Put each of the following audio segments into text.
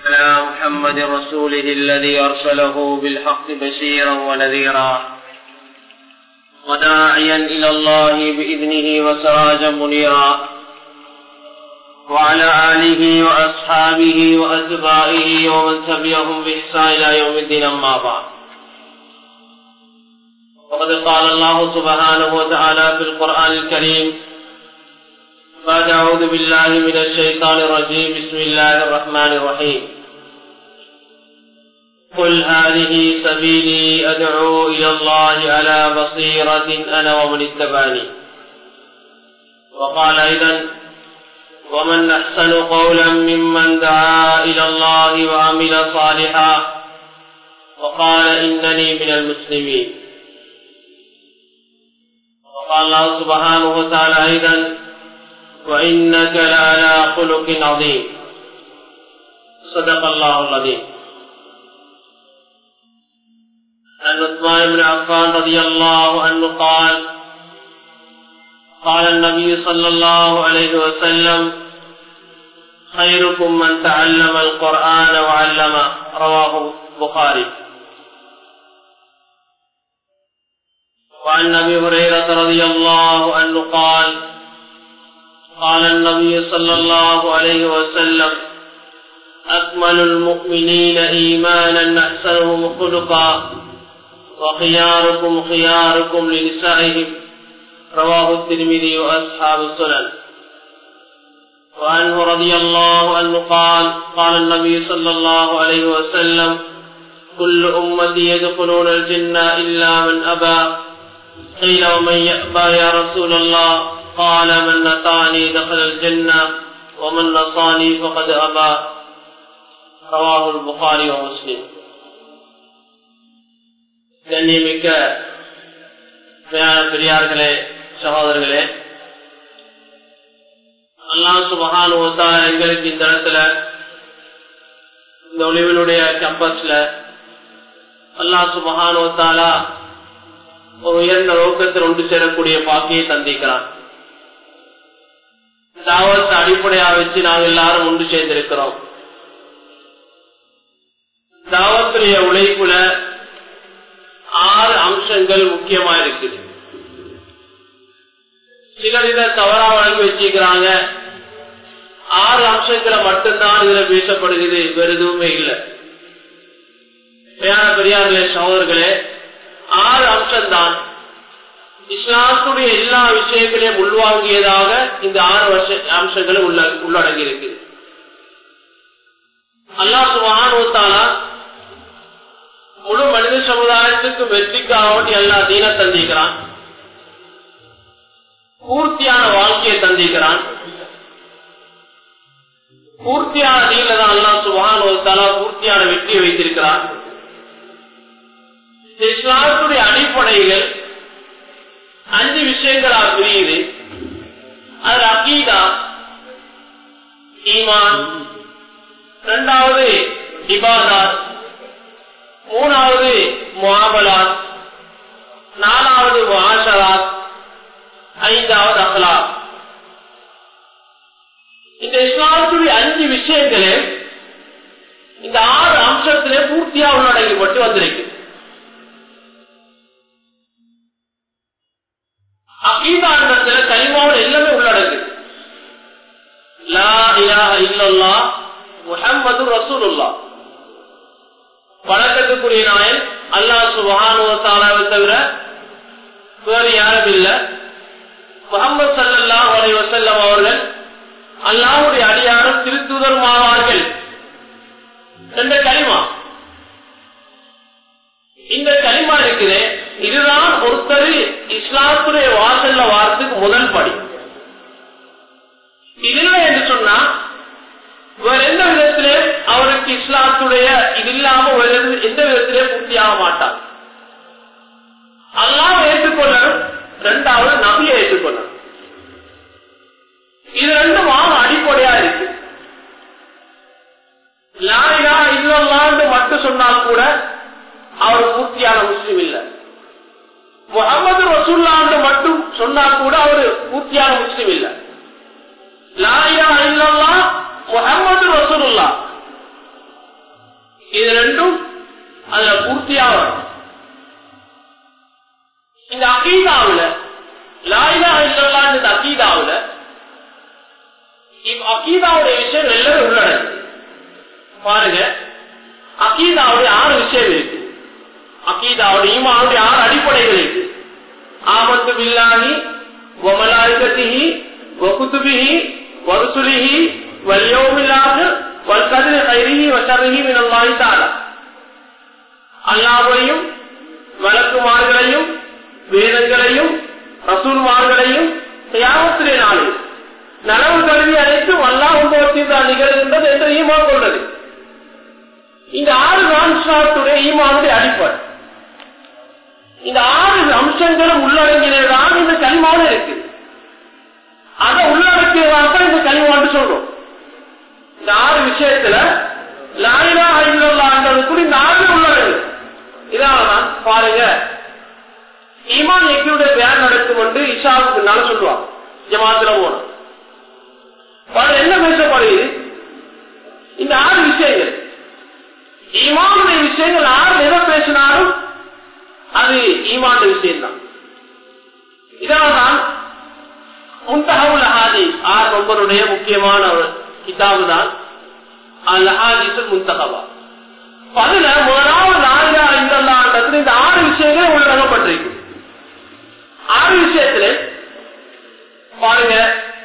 على محمد رسوله الذي أرسله بالحق بشيرا ونذيرا وداعيا إلى الله بإذنه وسراجا منيرا وعلى آله وأصحابه وأتباعه ومن تبعهم بإحسان إلى يوم الدين أما بعد وقد قال الله سبحانه وتعالى في القرآن الكريم بعد أعوذ بالله من الشيطان الرجيم بسم الله الرحمن الرحيم قل هذه سبيلي أدعو إلى الله على بصيرة أنا ومن اتبعني وقال أيضا ومن أحسن قولا ممن دعا إلى الله وعمل صالحا وقال إنني من المسلمين وقال الله سبحانه وتعالى أيضا وإنك لعلى خلق عظيم صدق الله العظيم عن عثمان بن عفان رضي الله عنه قال قال النبي صلى الله عليه وسلم خيركم من تعلم القرآن وعلمه رواه البخاري وعن ابي هريره رضي الله عنه قال قال النبي صلى الله عليه وسلم اكمل المؤمنين ايمانا احسنهم خلقا وخياركم خياركم لنسائهم رواه الترمذي واصحاب السنن وعنه رضي الله عنه قال قال النبي صلى الله عليه وسلم كل امتي يدخلون الجنه الا من ابى قيل ومن يأبى يا رسول الله قال من نطعني دخل الجنة ومن نصاني فقد أبى رواه البخاري ومسلم கண்ணியமிக்க பெரியார்களே சகோதரர்களே அல்லாஹ் சுபகானுவத்தா எங்களுக்கு இந்த இடத்துல இந்த ஒளிவினுடைய கேம்பஸ்ல அல்லாஹ் சுபகானுவத்தாலா ஒரு உயர்ந்த நோக்கத்தில் ஒன்று சேரக்கூடிய பாக்கியை தந்திக்கிறான் தாவத்தை அடிப்படையா வச்சு நாங்கள் எல்லாரும் ஒன்று சேர்ந்திருக்கிறோம் தாவத்துடைய உழைப்புல ஆறு அம்சங்கள் முக்கியமா இருக்குது சிலர் இதை தவறா வழங்கி வச்சுக்கிறாங்க ஆறு அம்சங்களை மட்டும்தான் இதுல பேசப்படுகிறது வேற எதுவுமே இல்லை பெரியார்களே சகோதரர்களே ஆறு அம்சம்தான் இஸ்லாத்துடைய எல்லா விஷயங்களையும் உள்வாங்கியதாக இந்த ஆறு வருஷ அம்சங்களை உள்ள உள்ளடங்கி இருக்கு அல்லா சுகானுவத்தாலா முழு மனித சமுதாயத்துக்கு வெற்றிக்காக எல்லா தீன தந்திக்கிறான் பூர்த்தியான வாழ்க்கையை தந்திக்கிறான் பூர்த்தியான தீனில தான் அல்லா சுகானுவத்தாலா பூர்த்தியான வெற்றியை வைத்திருக்கிறான் இஸ்லாத்துடைய அடிப்படைகள் அஞ்சு விஷயங்களா பிரியுது அதுல அகீதா ஈமான் இரண்டாவது இபாதாத் மூணாவது முகாபலாத் நாலாவது முகாசராத் ஐந்தாவது அகலாத் இந்த இஸ்லாத்துடைய அஞ்சு விஷயங்களே இந்த ஆறு அம்சத்திலே பூர்த்தியா உள்ளடங்கப்பட்டு வந்திருக்கு அகீதாண்டத்துல கலிமாவில் எல்லாமே உள்ளடங்கு லா இலாஹ இல்லல்லா முஹம்மது ரசூலுல்லா வணக்கத்துக்குரிய நாயன் அல்லாஹ் சுபஹானுவத்தாலாவை தவிர வேறு யாரும் இல்ல முகமது சல்லாஹ் அலை வசல்லம் அவர்கள் அல்லாஹுடைய அடியாரும் திருத்துதருமாவார்கள் என்ற கலிமா இந்த கலிமா இருக்குது இதுதான் ஒருத்தர் இஸ்லாத்துடைய வாசல்ல வாரத்துக்கு முதல் படி இது இல்லை என்று சொன்னா வேற எந்த விதத்திலே அவருக்கு இஸ்லாத்துடைய இது இல்லாம வேற எந்த விதத்திலே பூர்த்தியாக மாட்டார் அல்லாம ஏற்றுக்கொள்ளணும் ரெண்டாவது நபியை ஏற்றுக்கொள்ளணும் இது ரெண்டும் அடிப்படையா இருக்கு லாரியா இல்லல்லான்னு மட்டும் சொன்னால் கூட அவர் பூர்த்தியான முஸ்லீம் இல்ல முகமது ரசூல்லான்னு மட்டும் சொன்னா கூட அவர் பூர்த்தியான முஸ்லீம் இல்ல லாரியா இல்லல்லா முகமது ரசூலுல்லா ரெண்டும் அதுல பூர்த்தியா வரும் இந்த அகீதாவுல லாயிலா இல்லல்லா இந்த அகீதாவுல இப்ப அகீதாவுடைய விஷயம் எல்லாரும் உள்ளடங்கு பாருங்க அகீதாவுடைய ஆறு விஷயம் இருக்கு அகீதாவுடைய ஈமானுடைய ஆறு அடிப்படைகள் இருக்கு ஆமத்து பில்லாஹி வமலாய்கத்திஹி வகுத்துபிஹி வருசுலிஹி வல்யோமில்லாஹ் வல்கதிர கைரிஹி வசரிஹி மினல்லாஹி தஆலா அல்லாஹ்வையும் வழக்குமார்களையும் வேதங்களையும் ரசூல்மார்களையும் தியாகத்திலே நாளில் நனவு கல்வி அனைத்தும் அல்லாஹ் உபவத்தில் தான் நிகழ்கின்றது என்று ஈமான் கொண்டது இந்த ஆறு நான்சாத்துடைய ஈமானுடைய அடிப்படை இந்த ஆறு அம்சங்களும் உள்ளடங்கினதான் இந்த கனிமான இருக்கு அதை உள்ளடக்கியதாக இந்த கனிமான்னு சொல்றோம் இந்த ஆறு விஷயத்துல லாயிலா ஐநூறு இந்த ஆறு உள்ளடங்கு இதனாலதான் பாருங்க ஈமான் எக்கியுடைய பேன் நடக்கும் என்று இஷாவுக்கு பின்னால சொல்லுவாங்க ஜமாத்துல போனோம் பாருங்க என்ன பேசப்படுது இந்த ஆறு விஷயங்கள் ஈமானுடைய விஷயங்கள் ஆறு எதை பேசினாலும் அது ஈமான் விஷயம்தான் இதனால்தான் முன்தகவுல் ஹாதீஸ் ஆர் நம்பருடைய முக்கியமான ஒரு கிதாபு தான் அல் ஹாதீஸ் முன்தகவா அதுல முதலாவது நான்கா இந்த இந்த ஆறு விஷயங்கள் உள்ளடங்கப்பட்டிருக்கு ஆறு விஷயத்துல பாருங்க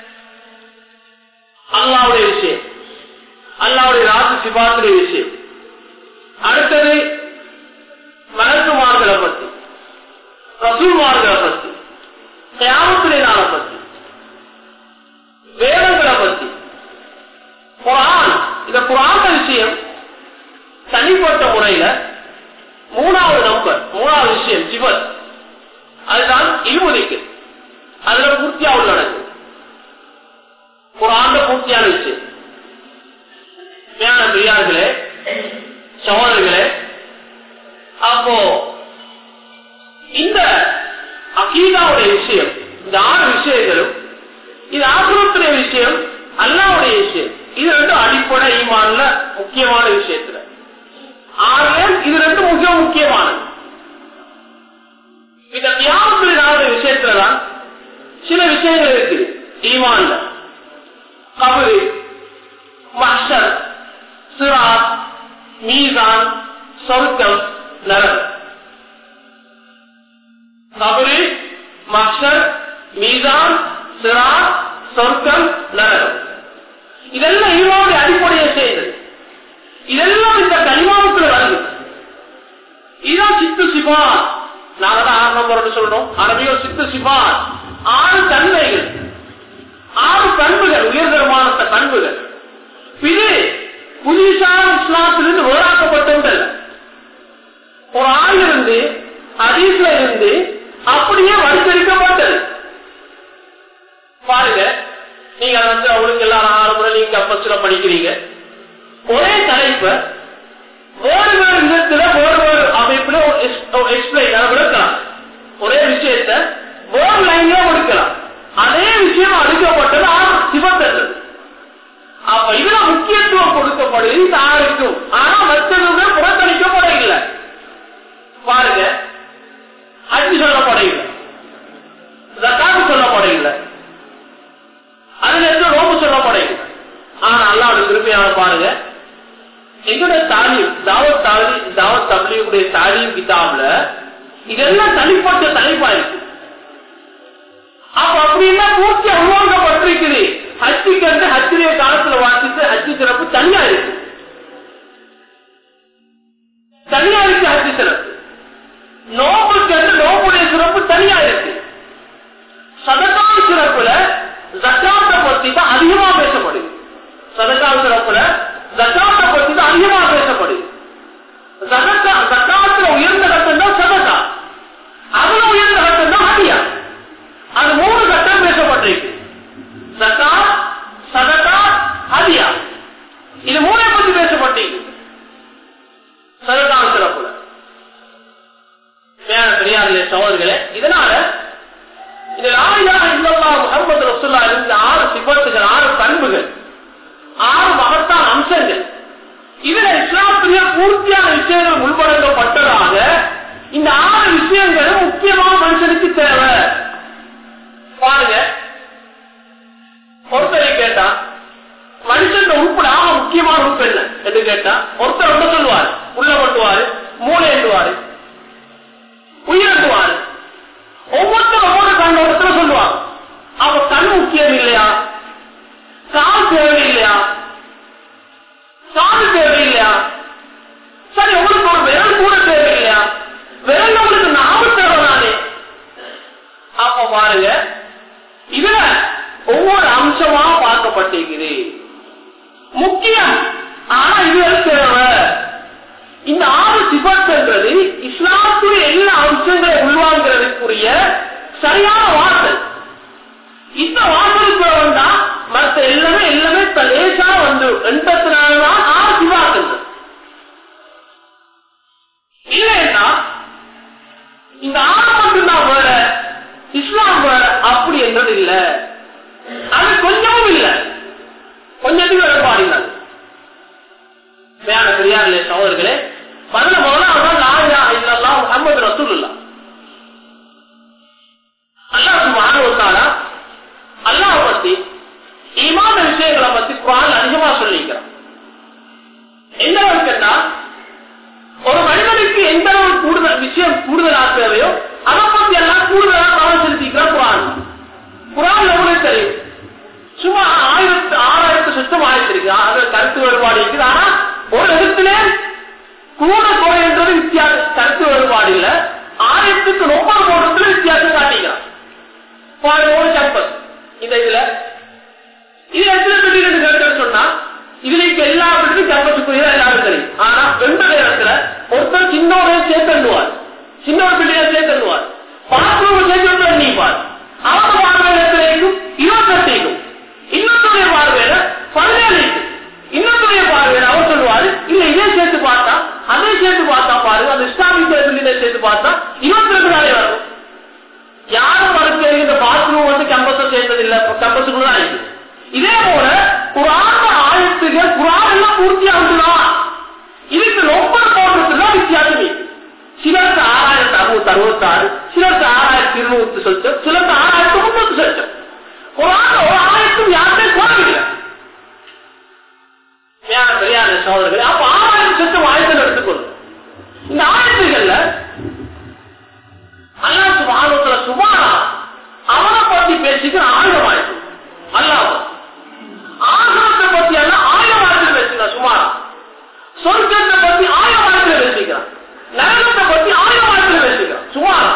அல்லாவுடைய விஷயம் அல்லாவுடைய ராசி சிபாத்துடைய விஷயம் அடுத்தது மலக்குமார்களை பத்தி ரசூல்மார்களை பத்தி தியாகத்திலே நாளை பத்தி வேதங்களை பத்தி குரான் இந்த குரான் விஷயம் தனிப்பட்ட முறையில மூணாவது நம்பர் மூணாவது விஷயம் சிவன் அதுதான் இருமுதிக்கு அதுல பூர்த்தியா உள்ளடங்கு குரான் பூர்த்தியான விஷயம் பிரியார்களே சகோதரர்களே அப்போ இந்த அகீதாவுடைய விஷயம் இந்த ஆறு விஷயங்களும் இது ஆசிரத்துடைய விஷயம் அல்லாவுடைய விஷயம் இது ரெண்டும் அடிப்படை ஈமான்ல முக்கியமான விஷயத்துல ஆறு இது ரெண்டும் மிக முக்கியமானது இந்த தியாகத்துடைய விஷயத்துலதான் சில விஷயங்கள் இருக்குது ஈமான்ல கபரு மஷர் சிராத் மீசான் சொர்க்கம் நரகம் கபரு மஷர் மீசான் சிராத் சொர்க்கம் நரகம் இதெல்லாம் ஈமாவுடைய அடிப்படையை செய்தது இதெல்லாம் இந்த கனிமாவுக்குள்ள வருது இதான் சித்து சிபான் நாங்க தான் ஆறு நம்பர் சொல்றோம் அரபியோ சித்து சிபான் ஆறு தன்மைகள் ஆறு பண்புகள் உயர்தரமான பண்புகள் இது புதுசான இஸ்லாத்திலிருந்து வேறாக்கப்பட்டவர்கள் ஒரு ஆள் இருந்து அதீஸ்ல இருந்து அப்படியே வரிசரிக்கப்பட்டது பாருங்க நீங்க வந்து அவளுக்கு எல்லாரும் ஆறு முறை நீங்க கப்பச்சுல படிக்கிறீங்க ஒரே தலைப்ப வேறு வேறு விதத்துல வேறு வேறு அமைப்புல எக்ஸ்பிளைன் விளக்கலாம் ஒரே விஷயத்த வேறு லைன்ல கொடுக்கலாம் அதே விஷயம் அளிக்கப்பட்டது ஆறு சிவத்தது அப்ப இதுல முக்கியத்துவம் கொடுக்கப்படுது இந்த ஆறுக்கும் ஆனா மற்றவங்க புறக்கணிக்கப்படவில்லை பாருங்க அஞ்சு சொல்லப்படவில்லை ஜக்காத்து சொல்லப்படவில்லை அதுல இருந்து ரோம்பு சொல்லப்படவில்லை ஆனா அல்லாவுடைய திருப்பியான பாருங்க எங்களுடைய தாலீம் தாவத் தாலி தாவத் தப்லீவுடைய தாலீம் கிதாப்ல இதெல்லாம் தனிப்பட்ட தலைப்பா இருக்கு அப்ப அப்படின்னா பூர்த்தி உருவாக்கப்பட்டிருக்குது ஹஜ்ஜுக்கு வந்து ஹஜ்ஜுடைய காலத்துல வாசித்து ஹஜ்ஜு சிறப்பு தனியா இருக்கு தனியா இருக்கு ஹஜ்ஜு சிறப்பு நோம்புக்கு வந்து நோம்புடைய சிறப்பு தனியா இருக்கு சதகால் சிறப்புல ஜக்காத்தை பத்தி தான் அதிகமா பேசப்படுது சதகால் சிறப்புல ஜக்காத்தை பத்தி தான் அதிகமா பேசப்படுது ஜக்காத்துல உயர்ந்த கட்டம் தான் சதகா அதுல உயர்ந்த கட்டம் தான் ஹதியா அது மூணு கட்டம் பேசப்பட்டிருக்கு சதா சதகா ஹதியா இது மூணை பத்தி பேசப்பட்டிருக்கு சதகா சிறப்புல பெரியார்களே சகோதரர்களே இதனால இந்த லாயிலாக இல்லல்லா முகமது ரசுல்லா இருந்த ஆறு சிபத்துகள் ஆறு பண்புகள் ஆறு மகத்தான அம்சங்கள் இதுல பூர்த்தியான விஷயங்கள் உள்படுத்தப்பட்டதாக இந்த ஆறு விஷயங்களும் முக்கியமான மனுஷனுக்கு தேவை பாருங்க ஒருத்தரை கேட்டா மனுஷன் உறுப்புல ஆக முக்கியமான உறுப்பு என்ன என்று கேட்டா ஒருத்தர் ரொம்ப சொல்லுவாரு உள்ள கொண்டுவாரு மூளை என்றுவாரு உயிர் என்றுவாரு ஒவ்வொருத்தரும் ஒவ்வொரு கண்ணோட்டத்துல சொல்லுவாங்க அப்ப கண் முக்கியம் இல்லையா கால் தேவை இல்லையா காது தேவை இல்லையா சரி உங்களுக்கு ஒரு விரல் கூட தேவை இல்லையா விரல் உங்களுக்கு நாம தேவைதானே அப்ப பாருங்க இதுல ஒவ்வொரு அம்சமா பார்க்கப்பட்டிருக்குது முக்கியம் ஆனா இது தேவை இந்த ஆறு சிபத்துன்றது இஸ்லாத்துடைய எல்லா அம்சங்களை உள்வாங்கிறதுக்குரிய சரியான வாசல் இந்த வாசலுக்கு வந்தா மற்ற எல்லாமே எல்லாமே லேசா வந்து எண்பத்தினால்தான் ஆறு சிவாக்கள் இல்லைன்னா இந்த ஆறு மட்டும்தான் வேற இஸ்லாம் வேற அப்படி என்றது இல்ல அது கொஞ்சமும் இல்ல கொஞ்சத்துக்கு வேறுபாடு இல்லை மேல பெரியார்களே சகோதரர்களே முதல்ல முதல்ல அவன் லாயா இல்லல்லாம் முகமது ரசூலுல்லா அல்லாஹ் சுப்ஹானஹு வ தஆலா அல்லாஹ் பத்தி ஈமான விஷயங்களை பத்தி குர்ஆன் அதிகமா சொல்லிக்கிறான் என்ன இருக்குன்னா ஒரு மனிதனுக்கு எந்த ஒரு கூடுதல் விஷயம் கூடுதலா தேவையோ அதை பத்தி எல்லாம் கூடுதலா கவனம் செலுத்திக்கிறான் குரான் குரான் எவ்வளவு தெரியும் சும்மா ஆயிரத்து ஆறாயிரத்து சுத்தம் ஆயிரத்திருக்கு அது கருத்து வேறுபாடு இருக்குது ஆனா ஒரு இடத்துல கூட குறைன்றது வித்தியாசம் கருத்து வேறுபாடு இல்ல ஆயிரத்துக்கு ரொம்ப போடுறதுல வித்தியாசம் காட்டிக்கிறான் பாருங்க ஒரு சம்பஸ் இந்த இதுல இது எத்தனை பெட்டி கேட்கறது சொன்னா இதுல இப்ப எல்லா பெட்டியும் சம்பத்துக்குரிய எல்லாரும் தெரியும் ஆனா ரெண்டு நேரத்துல ஒருத்தர் சின்னோட சேர்த்துவார் சின்னோட பிள்ளைய சேர்த்துவார் பாத்ரூம் சேர்த்து நீப்பார் அவங்க பார்வையில இருக்கும் இருபத்தெட்டு இன்னொருடைய பார்வையில பதினேழு இருக்கும் இன்னொருடைய பார்வையில அவர் சொல்லுவாரு இல்ல இதே சேர்த்து பார்த்தா அதே சேர்த்து பார்த்தா பாருங்க அந்த இஸ்லாமிக் பிள்ளைய சேர்த்து பார்த்தா இருபத்தி ரெண்டு நாளே வரும் யாரும் மறுக்க இந்த பாத்ரூம் வந்து கம்பத்தை சேர்ந்தது இல்ல கம்பத்துக்குள்ள தான் இருக்கு இதே போல குரான ஆயத்துகள் குரான் எல்லாம் பூர்த்தியாகுதுதான் இதுக்கு ரொம்ப போடுறதுல வித்தியாசம் இருக்கு சிலருக்கு ஆறாயிரத்தி அறுநூத்தி அறுபத்தி ஆறு சிலருக்கு ஆறாயிரத்தி இருநூத்தி சொச்சம் சிலருக்கு ஆறாயிரத்தி முன்னூத்தி சொச்சம் குரான் ஒரு ஆயிரத்தும் யாருமே குறைவில்லை பெரியார சோதரர்கள் அப்ப ஆறாயிரம் சொச்சம் ஆயிரத்தில் எடுத்துக்கொள்ளும் இந்த ஆயிரத்துகள்ல அல்லா சுபானத்துல சுபானா அவனை பத்தி பேசிக்கிற ஆயிரம் ஆயிரம் அல்லாம ஆகமத்தை பத்தி எல்லாம் ஆயிரம் ஆயிரத்தில் பேசிக்கிறான் சுமாரா சொர்க்கத்தை பத்தி ஆயிரம் ஆயிரத்தில் பேசிக்கிறான் நரகத்தை பத்தி ஆயிரம் ஆயிரத்தில் பேசிக்கிறான் சுமாரா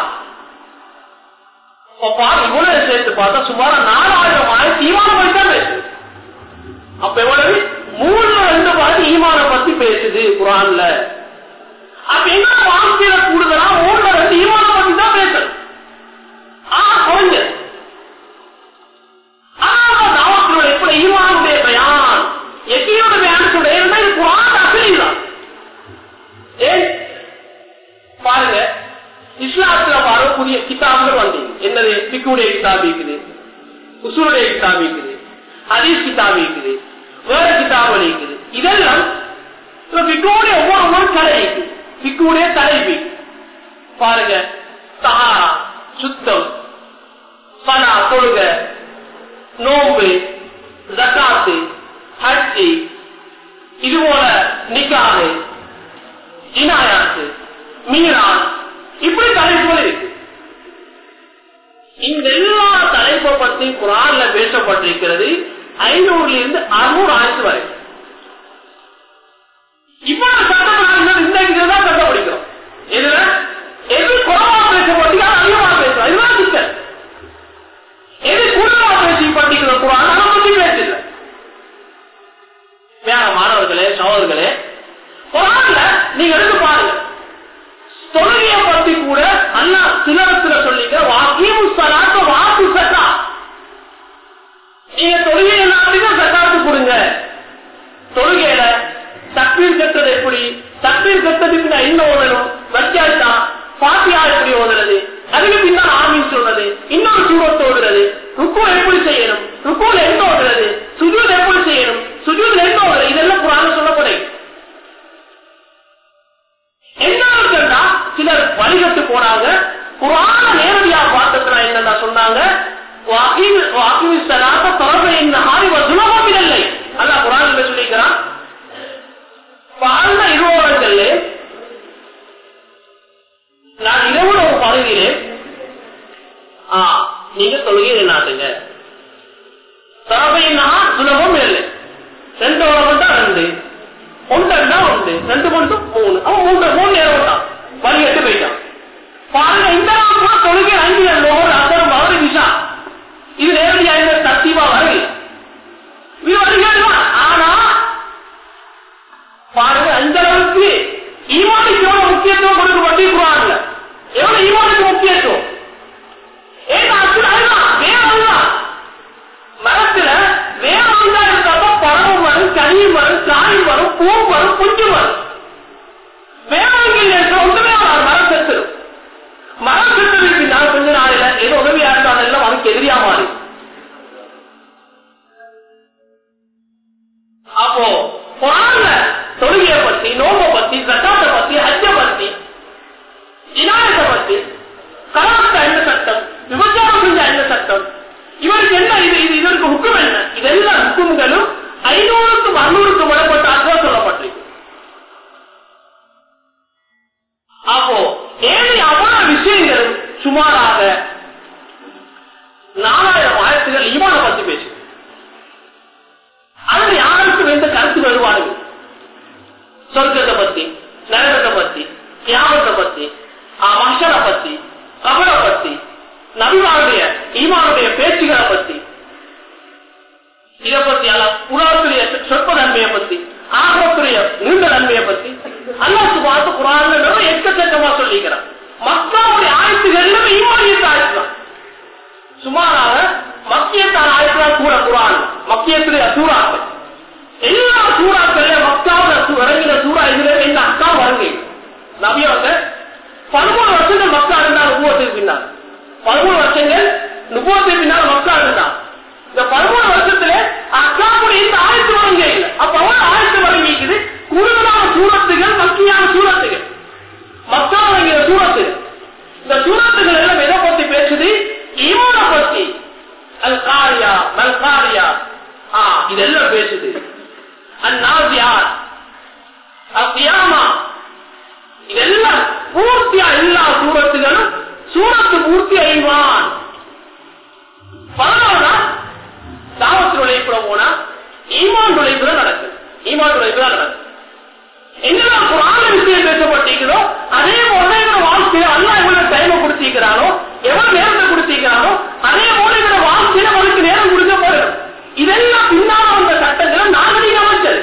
இவ்வளவு சேர்த்து பார்த்தா சுமாரா நாலாயிரம் ஆயிரத்தி ஈமானம் பத்தி தான் பேசுது அப்ப எவ்வளவு மூணுல ரெண்டு பார்த்து ஈமான பத்தி பேசுது குரான்ல அப்ப என்ன வாழ்க்கையில கூடுதலா மூணுல ரெண்டு ஈமான பத்தி தான் பேசுது ஆ குறைஞ்சது எப்படி ஈமானுடைய பயான் எக்கியோட பயானத்துடைய இது குரான் அசலிதான் ஏன் பாருங்க இஸ்லாத்துல பாருங்க புதிய கிதாபுகள் வந்தீங்க என்னது பிக்குடைய கிதாபு இருக்குது உசூருடைய கிதாபு இருக்குது ஹதீஸ் கிதாபு இருக்குது வேற கிதாபுகள் இருக்குது இதெல்லாம் பிக்குடைய ஒவ்வொரு ஒவ்வொரு தலை இருக்குது பிக்குடைய தலைவி பாருங்க சஹாரா சுத்தம் பனா தொழுக நோம்பு ஜக்காத்து ஹஜ்ஜி இது போல நிக்காது இனாயாத்து மீரான் இப்படி தலைப்புகள் இருக்கு இந்த எல்லா தலைப்பை பற்றி குரான்ல பேசப்பட்டிருக்கிறது ஐநூறுல இருந்து அறுநூறு ஆயிரத்து வரை இவ்வளவு சட்டம் இந்த இதுதான் கண்டுபிடிக்கிறோம் இதுல எது குறவா பேசப்பட்டீங்க அதிகமாக பேசுறோம் இதுதான் சிக்கல் எது கூடுதலா பேசி படிக்கிற குரான் அதை பத்தி பேசல வேற மாணவர்களே சகோதரர்களே குரான்ல நீங்க எடுத்து பாருங்க தொழுகைய பத்தி கூட அல்லா சிலரத்துல சொல்லிக்க வாக்கியம் சலாத்த வாக்கு சட்டா நீங்க தொழுகை எல்லாத்தையும் சட்டாத்து கொடுங்க தொழுகையில தக்பீர் கட்டது எப்படி தக்பீர் கட்டதுக்கு நான் என்ன ஓதணும் வச்சாச்சா பாத்தியா எப்படி ஓதுறது அதுக்கு பின்னால் ஆமீன் சொல்றது இன்னொரு சூரத்து ஓதுறது ருக்கு எப்படி செய்யணும் ருக்குல எங்க ஓதுறது சுஜூத் எப்படி செய்யணும் சுஜூத் எங்க ஓதுறது இதெல்லாம் குரான சொல்லப்படும் வழிகட்டு போனாங்க குரான நேரடியா பார்த்ததுனா என்னன்னா சொன்னாங்க வாகிமி- வாகிமி ஸலாத்த தரபை நஹாரி வ ஸுலபம் மினல் லைல். அல்லாஹ் குரான்ல சொல்லிக்கிறான் வாழ்ந்த இருவரங்கள்ல நான் இரவுல ஒரு பகுதியிலே ஆ, நீங்க தொழுகை நாட்டுங்க தரபைனா சுலபம் இல்லை ரெண்டு உலகம் தான் ரெண்டு ஒன்றா ஒன்று ரெண்டு மட்டும் மூணு அவன் மூன்று மூணு நேரம் தான் வழி எட்டு போயிட்டான் பாருங்க இந்த நாள் தொழுகை அஞ்சு லோகர் அசரம் மகரி விஷா இது நேரடியாக இந்த சத்தியமா வரல இது வருகிறது ஆனா பாருங்க அந்த அளவுக்கு ஈமானுக்கு எவ்வளவு முக்கியத்துவம் கொடுக்கப்பட்டிருக்கிறாங்க எவ்வளவு ஈமானுக்கு முக்கியத்துவம் ஏன்னா அசுர அதுதான் வேற அதுதான் மரத்துல வேற வந்தா இருந்தாலும் பழமும் வரும் கனியும் வரும் காயும் வரும் பூவும் வரும் குஞ்சு வரும் வேளாண்மையில் ஒன்றுமே வராது மரம் செத்துரும் மரம் செத்ததுக்கு நான் கொஞ்ச நாளில ஏதோ உதவியா இருந்தாலும் எல்லாம் அவனுக்கு எதிரியா மாறி அப்போ குரான்ல தொழுகையை பத்தி நோம்பை பத்தி சட்டாத்தை பத்தி ஹஜ்ஜ பத்தி இனாயத்தை பத்தி கலாத்த என்ன சட்டம் விபச்சாரம் செஞ்ச என்ன சட்டம் இவருக்கு என்ன இது இது இதற்கு ஹுக்கம் என்ன இதெல்லாம் ஹுக்கும்களும் ஐநூறுக்கும் அறுநூறுக்கும் மேற்பட்ட அர்த்தம் சொல்லப்பட்டிருக்கு அப்போ ஏழை அவ்வளவு விஷயங்களும் சுமாராக நாலாயிரம் ஆயிரத்துகள் ஈமான பத்தி பேசு அதில் யாருக்கும் எந்த கருத்து வேறுபாடுகள் சொர்க்கத்தை பத்தி நரகத்தை பத்தி தியாகத்தை பத்தி மஷரை பத்தி கபரை பத்தி நபிவாருடைய ஈமானுடைய பேச்சுகளை பத்தி இதை பத்தி அல்ல உலகத்துடைய சொற்ப நன்மையை பத்தி ஆகத்துடைய நீண்ட நன்மையை பத்தி அல்லாஹ் பார்த்து குரான் எக்கச்சக்கமா சொல்லிக்கிறான் மக்களுடைய ஆயத்துகள்ல ஈமானியத்தை ஆயிடுச்சு சுமாராக மக்கியத்தான ஆயத்தான் கூட குரான் மக்கியத்துடைய சூறாக்கள் எல்லா சூறாக்கள்ல மக்காவில் இறங்கின சூறா இதுல இந்த அக்கா வருங்க நபியவங்க பதிமூணு வருஷங்கள் மக்கா இருந்தார் நுபுவத்துக்கு பின்னால் பதிமூணு வருஷங்கள் நுபுவத்துக்கு பின்னால் மக்கா இருந்தான் இந்த பதிமூணு வருஷத்துல அக்காவுடைய இந்த ஆயத்து வழங்க இல்லை அப்ப அவன் ஆயத்து வழங்கிக்குது கூடுதலான சூரத்துகள் மக்கியான சூரத்துகள் மக்கா வழங்கிய சூரத்து இந்த சூரத்துகள் எல்லாம் எதை பத்தி பேசுது ஈமான பத்தி அல் காரியா மல் காரியா ஆ இதெல்லாம் பேசுது அந்நாசியார் அத்தியாமா இதெல்லாம் பூர்த்தியா எல்லா சூரத்துகளும் சூரத்து பூர்த்தி அழிவான் பரவாயில்ல தாவத்து நுழைப்புல போனா ஈமான் நுழைப்பு தான் நடக்குது ஈமான் நுழைப்பு தான் நடக்குது என்னெல்லாம் குரான விஷயம் பேசப்பட்டிருக்கிறதோ அதே போல இவர வாழ்க்கையில அல்லா எவ்வளவு டைம் கொடுத்திருக்கிறானோ எவ்வளவு நேரத்தை கொடுத்திருக்கிறானோ அதே போல இவர வாழ்க்கையில அவருக்கு நேரம் கொடுக்க போறோம் இதெல்லாம் பின்னால வந்த சட்டங்களை நாகரிக அமைச்சது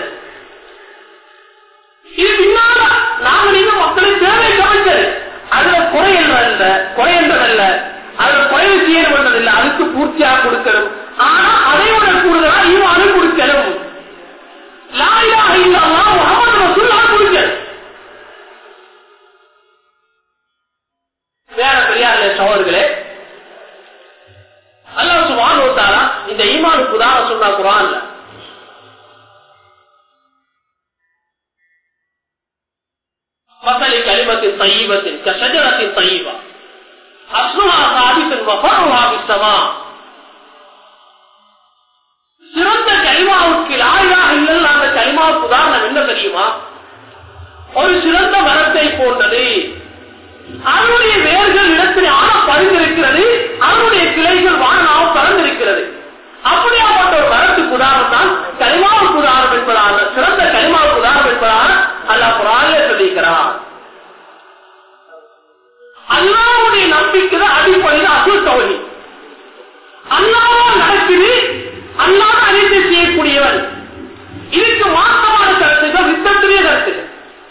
இது பின்னால நாகரிக மக்களின் தேவை கவனிச்சது அதுல குறை என்றதல்ல குறை என்றதல்ல அதுல குறைவு செய்யணும் என்றதில்லை அதுக்கு பூர்த்தியா கொடுக்கணும் ஆனா அதை விட கூடுதலா ஈவானும் கொடுக்கணும் லாயா இல்லாம முகமது ரசூல்லா கொடுக்கணும் வேற பெரியார்களே சகோதரர்களே அல்லாஹ் சுபான் ஓட்டாரா இந்த ஈமானுக்கு உதாரணம் சொன்னா குரான்ல مثل كلمة طيبة كشجرة طيبة أصلها ثابت وفرعها في السماء சிறந்த கலிமாவுக்கு லாயா இல்லல் அந்த கலிமாவுக்கு உதாரணம் என்ன தெரியுமா ஒரு சிறந்த மரத்தை போன்றது அதனுடைய வேர்கள் இடத்தில் ஆழ பறிந்திருக்கிறது அதனுடைய கிளைகள் வானாக பறந்திருக்கிறது அப்படியாப்பட்ட ஒரு மரத்துக்கு உதாரணம் தான் கலிமாவுக்கு உதாரணம் என்பதாக சிறந்த கலிமாவுக்கு உதாரணம் என்பதாக அல்லாஹ் குரானிலே சொல்லியிருக்கிறார் அல்லாவுடைய நம்பிக்கை அடிப்படையில் அசுல் தவறி அல்லாவா நடக்குது அல்லாத அனைத்து செய்யக்கூடியவன் இதுக்கு மாற்றமான கருத்துக்கள் யுத்தத்திலே கருத்துக்கள்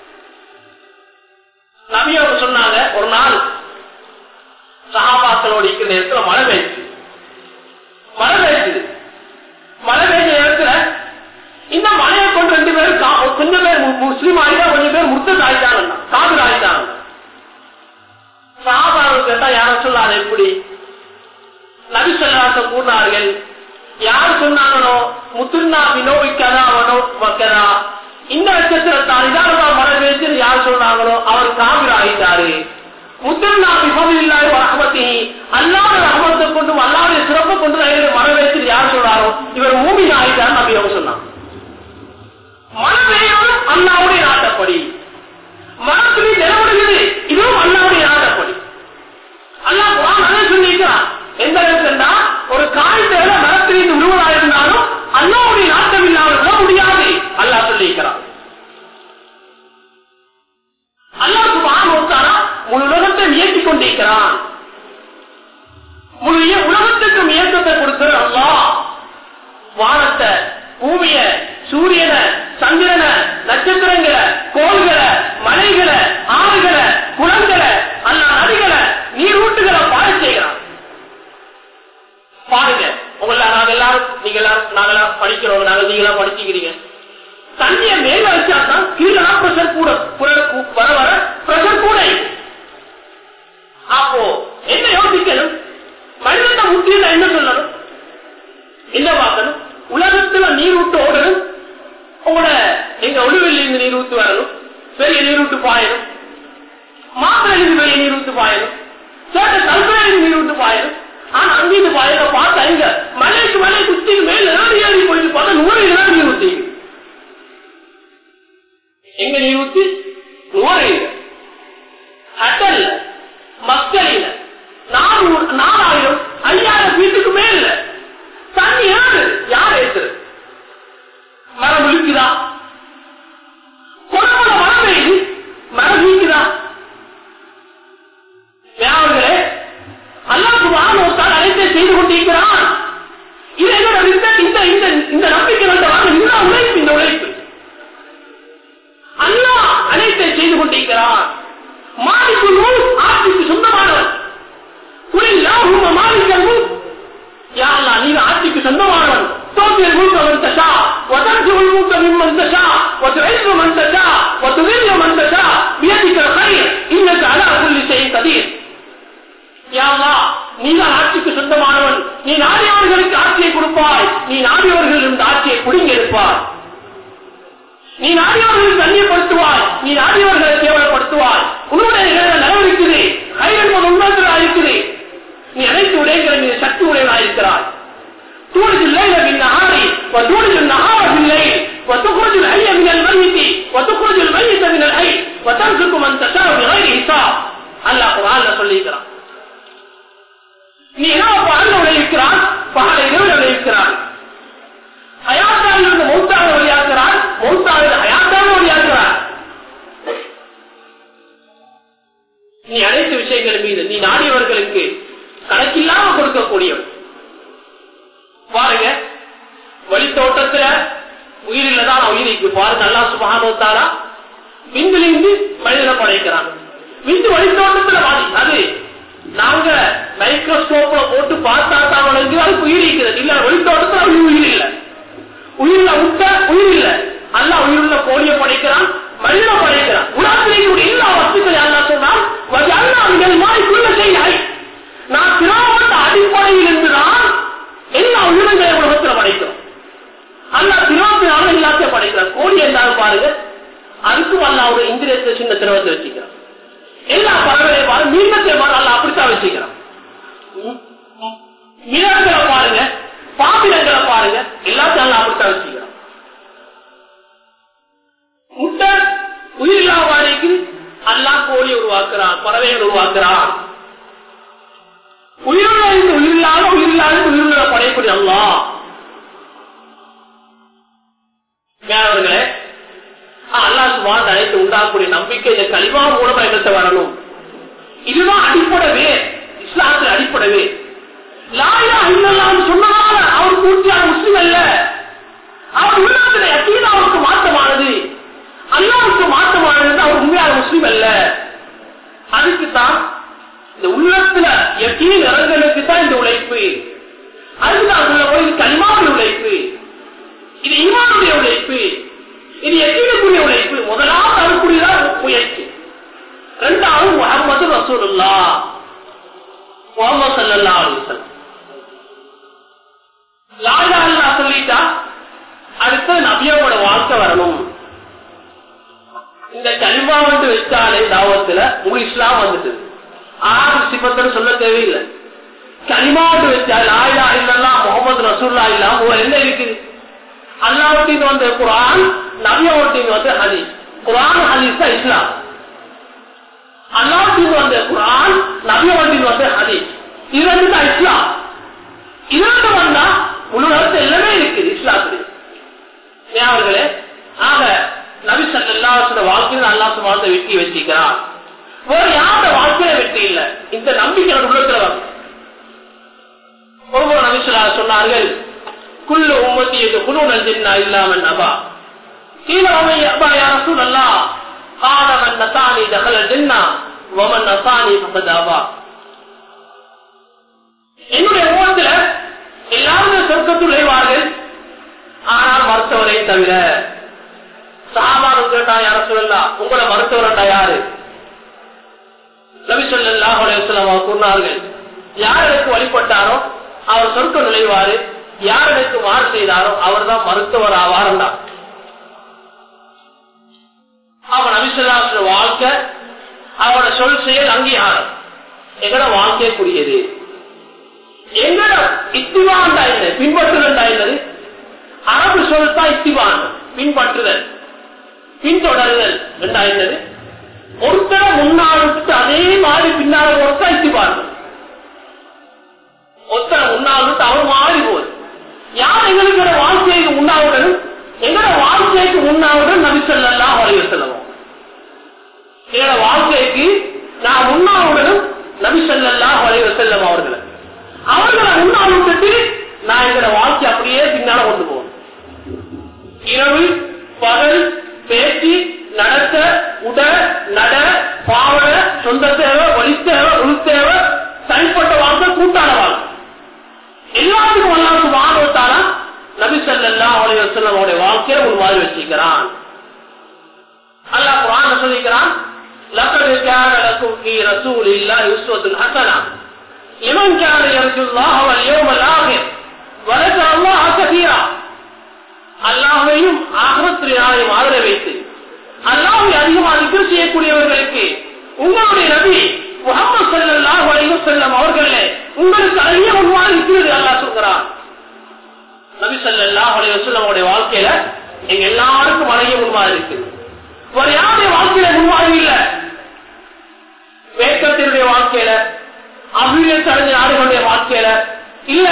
நபி அவங்க சொன்னாங்க ஒரு நாள் சகாபாக்களோடு இருக்கிற நேரத்தில் மழை பெய்யுது மழை பெய்யுது மழை பெய்ஞ்ச நேரத்துல இந்த மழையை கொண்டு ரெண்டு பேரும் கா- கொஞ்சம் பேர் மு- முஸ்லீம் ஆயிட்டா கொஞ்சம் பேர் முர்த்தத் ஆயிட்டாங்க காதல் ஆயிட்டாங்க சகாபாக்கள் கேட்டா யாரும் சொல்லாது எப்படி நபி சொல்லாசம் கூறினார்கள் யார் சொன்னாங்களோ முத்துன்னா வினோவிக்கதா அவனோ மக்கதா இந்த நட்சத்திரத்தால் இதானதா மழை பெய்ஞ்சு யார் சொன்னாங்களோ அவர் காவிர ஆகிட்டாரு முத்தல்லா பிஃபதில்லாஹி வ ரஹ்மத்திஹி அல்லாஹ்வுடைய ரஹ்மத்தை கொண்டும் அல்லாஹ்வுடைய சிறப்பை கொண்டு நான் மழை வைத்து யார் சொல்றாரோ இவர் மூமின் ஆயிட்டார் நபி அவங்க சொன்னாங்க மழை பெய்யணும் அல்லாஹ்வுடைய நாட்டப்படி மரத்துலி நிலவடுகிறது இதுவும் அல்லாஹ்வுடைய நாட்டப்படி அல்லாஹ் குர்ஆன் அதை சொல்லியிருக்கிறான் எந்த இடத்துலன்னா ஒரு காய் தேவை மரத்திலிருந்து விழுவதா இருந்தாலும் அல்லாஹ்வுடைய நாட்டம் இல்லாமல் விட முடியாது அல்லாஹ் சொல்லியிருக்கிறான் அல்லாஹ் சுப்ஹானஹு வ தஆலா முழு உலகத்தை இயக்கிக் கொண்டிருக்கிறான் முழு இய- உலகத்துக்கும் இயக்கத்தை கொடுக்கிற அல்லாஹ் வானத்தை பூமிய சூரியனை சந்திரனை நட்சத்திரங்களை கோள்களை மலைகளை ஆறுகளை குளங்களை அல்ல நதிகளை நீரூட்டுகளை பாட செய்கிறான் பாருங்க உங்கள நாங்க எல்லாரும் நீங்க எல்லாரும் நாங்க எல்லாம் படிக்கிறோம் நாங்க நீங்க எல்லாம் படிச்சுக்கிறீங்க தண்ணிய மேல வச்சா தான் கீழே பிரஷர் கூட புர- வர வர பிரஷர் கூட இருக்கும். அப்போ என்ன யோசிக்கணும் மனிதன முற்றில என்ன சொல்லணும் என்ன பார்க்கணும் உலகத்துல நீர் விட்டு ஓடணும் உங்களோட எங்க ஒளிவெளியில இருந்து நீர் ஊத்து வரணும் பெரிய நீர் விட்டு பாயணும் மாப்பிள்ளையிலிருந்து பெரிய நீர் விட்டு பாயணும் சேட்ட கல்பனையிலிருந்து நீர் விட்டு பாயணும் ஆனா அங்கிருந்து பாயல பார்த்தா எங்க மலைக்கு மலை குச்சிக்கு மேல ஏறி ஏறி போயிட்டு பார்த்தா நூறு ஏறி நீர் ஊத்தி எங்க நீர் ஊத்தி நூறு அட்டல்ல மக்கள் இல்ல நானூறு நாலாயிரம் ஐயாயிரம் வீட்டுக்கு மேல தண்ணி ஏறு யார் ஏத்துறது மரம் விழுக்குதா கொடுமல மரம் பெய்யுது மரம் வீக்குதா வியாபாரங்களே அல்லாஹ் சுபானோத்தால் அனைத்தை செய்து கொண்டிருக்கிறான் இது என்னோட ரிசல்ட் இந்த இந்த இந்த நம்பிக்கை வந்தவாங்க இந்த உழைப்பு இந்த உழைப்பு அல்லாஹ் அனைத்தை செய்து கொண்டிருக்கிறான் மாலிக்கு நூல் ஆட்சிக்கு சொந்தமானவன் குலில்லாஹும்ம மாலிக்கல் முல்க் யா அல்லாஹ் நீங்க ஆட்சிக்கு சொந்தமானவன் تؤتي الملك من تشاء وتنزع الملك ممن تشاء وتعز من تشاء وتذل من تشاء بيدك الخير انك على كل شيء قدير யா அல்லாஹ் நீதான் ஆட்சிக்கு சொந்தமானவன் நீ நாடியவர்களுக்கு ஆட்சியை கொடுப்பாய் நீ நாடியவர்கள் இந்த ஆட்சியை குடுங்கி எடுப்பாய் நீ நாடியவர்களை கண்ணியப்படுத்துவாய் நீ நாடியவர்களை கேவலப்படுத்துவாய் உன்னுடைய நிகழ்வு நடவடிக்குது கை என்பது உண்மையாக இருக்குது நீ அனைத்து உடையங்களை நீ சக்தி உடையவனாக இருக்கிறாய் تولج الليل في النهار وتولج النهار في الليل وتخرج الحي من الميت وتخرج الميت من الحي وترزق من تشاء بغير حساب அல்லாஹ் குர்ஆன்ல சொல்லியிருக்கிறான் நீ இரவு பகல் விளைவிக்கிறான் பகலை இரவு விளைவிக்கிறான் ஹயாத்தாவில் இருந்து மௌத்தாக வழியாக்குறான் மௌத்தாக ஹயாத்தாக வழியாக்குறான் நீ அனைத்து விஷயங்கள் மீது நீ நாடியவர்களுக்கு கணக்கில்லாம கொடுக்கக்கூடியவன் பாருங்க வழித்தோட்டத்துல உயிரில தான் உயிரிக்கு பாருங்க நல்லா சுபகானோத்தாரா விந்திலிருந்து மனிதனை படைக்கிறான் விந்து வழித்தோட்டத்துல வாடி அது நாங்க மைக்ரோஸ்கோப்ல போட்டு பார்த்தா தான் அவனுக்கு அதுக்கு உயிர் இருக்கிறது இல்ல வழித்தோட்டத்துல அது உயிர் இல்ல உயிரில முட்டை உயிர் இல்ல அல்ல உயிருள்ள கோழியை படைக்கிறான் மனிதனை படைக்கிறான் உலகத்திலே எல்லா வஸ்துக்களை அல்லா சொன்னால் அல்லா அவர்கள் மாறிக்குள்ள செய்யாய் நான் திராவட்ட அடிப்படையில் இருந்துதான் எல்லா உயிரினங்களை உலகத்தில் படைக்கிறோம் அல்ல திராவத்தினால எல்லாத்தையும் படைக்கிறான் கோழி என்றாலும் பாருங்க அதுக்கும் அல்ல ஒரு இந்திரியத்தை சின்ன திரவத்தை வச்சுக்கிறான் எல்லா பறவையை பாருங்க மீனத்தை பாருங்க அல்ல அப்படித்தான் வச்சுக்கிறான் மிருகங்களை பாருங்க பாம்பினங்களை பாருங்க எல்லாத்தையும் அல்ல அப்படித்தான் வச்சுக்கிறான் முட்டை உயிரில்லா வாழைக்கு அல்லா கோழி உருவாக்குறான் பறவைகள் உருவாக்குறான் உயிருள்ள இருந்து உயிரில்லாத உயிரில்லாத உயிருள்ள படையக்கூடிய அல்லா மேலவர்களே அல்லாஹ் சுமார் அனைத்து உண்டாகக்கூடிய நம்பிக்கை இந்த கலிமா மூலமா என்னத்தை வரணும் இதுதான் அடிப்படவே இஸ்லாத்துல அடிப்படவே லாயா இல்லல்லான்னு சொன்னதால அவர் பூர்த்தியான முஸ்லிம் அல்ல அவர் உள்ளத்துல யக்கீன் அவருக்கு மாற்றமானது அல்லாவுக்கு மாற்றமானது அவர் உண்மையான முஸ்லிம் அல்ல அதுக்கு தான் இந்த உள்ளத்துல யக்கீன் இறங்கலுக்கு தான் இந்த உழைப்பு அதுதான் உள்ள போய் இது கலிமாவுடைய உழைப்பு இது ஈமானுடைய உழைப்பு இது யக்கீனுக்குரிய உழைப்பு முதலாவது அதுக்குரியதான் முயற்சி ரெண்டாவது முகமது ரசூலுல்லா முகமது சல்லா அலிசல்லாம் லாஜா அல்லா சொல்லிட்டா அடுத்து நபியோட வாழ்க்கை வரணும் இந்த கலிமா வந்து வச்சாலே தாவத்துல முழு இஸ்லாம் வந்துட்டு ஆறு சிபத்தன்னு சொல்ல தேவையில்லை கனிமாவோடு வச்சா லாயிலா இல்லல்லா முகமது ரசூல்லா இல்லா என்ன இருக்குது அல்லாவட்டின் வந்து குரான் நபியோட்டின் வந்து ஹதீஸ் குரான் ஹதீஸ் தான் இஸ்லாம் அல்லாவட்டின் வந்து குரான் நபியோட்டின் வந்து ஹதீஸ் இது ரெண்டு தான் இஸ்லாம் இரண்டு வந்தா உலகத்து எல்லாமே இருக்குது இஸ்லாத்துல அவர்களே ஆக நபி சல்லாசோட வாழ்க்கையில் அல்லாசு வாழ்ந்த வெற்றி வச்சிருக்கிறார் வேற யாரோட வாழ்க்கையில வெற்றி இல்லை இந்த நம்பிக்கை உள்ளத்துல வரும் ஒவ்வொரு நபிசுல்லா சொன்னார்கள் குல்லு உம்மத்தி இது குழு நஞ்சின்னா இல்லாமல் நபா கீழமை அப்பா யார சூழல்லா காதவன் நசானி தகல ஜின்னா வமன் நசானி பகதாபா என்னுடைய உமத்துல எல்லாருமே சொர்க்கத்தில் நுழைவார்கள் ஆனால் மருத்துவரை தவிர சாபாரம் கேட்டா யார சொல்லலாம் உங்களோட மருத்துவரண்டா யாரு நபி சொல்லா கூறினார்கள் யார் எனக்கு வழிபட்டாரோ அவர் சொர்க்க நுழைவாரு யார் எனக்கு மாறு செய்தாரோ அவர் தான் மருத்துவர் ஆவார் தான் அவன் நபிசுல்லாசோட வாழ்க்கை அவனோட சொல் செயல் அங்கீகாரம் எங்கட வாழ்க்கைக்குரியது எங்கட இத்திவாண்டா என்ன பின்பற்றுதல்டா என்னது அரபு சொல் தான் இத்திவான் பின்பற்றுதல் பின்தொடருதல் என்றா என்னது ஒருத்தர முன்னால் விட்டு அதே மாதிரி பின்னால ஒருத்தா இத்திவான் ஒருத்தர முன்னால் விட்டு அவன் மாறி போகுது யார் எங்களுக்கு வாழ்க்கைக்கு முன்னாவுடன் எங்களோட வாழ்க்கைக்கு முன்னாவுடன் நபி சொல்லலாம் வரைய செல்லவும் எங்களோட வாழ்க்கைக்கு நான் முன்னாவுடனும் நபி சொல்லலாம் வரைய செல்லும் அவர்களை அவர்களை முன்னால் விட்டுட்டு நான் எங்களோட வாழ்க்கை அப்படியே பின்னால கொண்டு போவேன் இரவு பகல் பேச்சு நடத்த உட நட பாவன சொந்த தேவை வழி தேவை உள் தேவை தனிப்பட்ட வாழ்க்கை கூட்டான வாழ்க்கை எல்லாத்துக்கும் அல்லாஹ் சுபானுவத்தால நபி ஸல்லல்லாஹு அலைஹி வஸல்லம் அவருடைய வாழ்க்கையை ஒரு மாதிரி வச்சிருக்கிறான் அல்லாஹ் குர்ஆன் சொல்லிக்கிறான் லக்கத் கான லக்கும் ஃபீ ரசூலில்லாஹி உஸ்வத்துன் ஹஸனா லிமன் கான யர்ஜுல்லாஹ வல் யௌமல் ஆகிர் வ ذكر الله كثيرا அல்லாஹ்வையும் ஆகிரத்துடைய நாளையும் ஆதர வைத்து அல்லாஹ்வை அதிகமாக திக்ர் செய்யக்கூடியவர்களுக்கு உங்களுடைய நபி முகமது ஸல்லல்லாஹு அலைஹி வஸல்லம் அவர்களே உங்களுக்கு அதிக முன்வாக இருக்கிறது அல்லாஹ் சொல்கிறான் நபி ஸல்லல்லாஹு அலைஹி வஸல்லம் அவருடைய வாழ்க்கையில எங்க எல்லாருக்கும் அழகிய முன்மாதிரி இருக்கு ஒரு யாருடைய வாழ்க்கையில முன்மாதிரி இல்ல வேக்கத்தினுடைய வாழ்க்கையில அபிவிருத்தி அடைஞ்ச நாடுகளுடைய வாழ்க்கையில இல்ல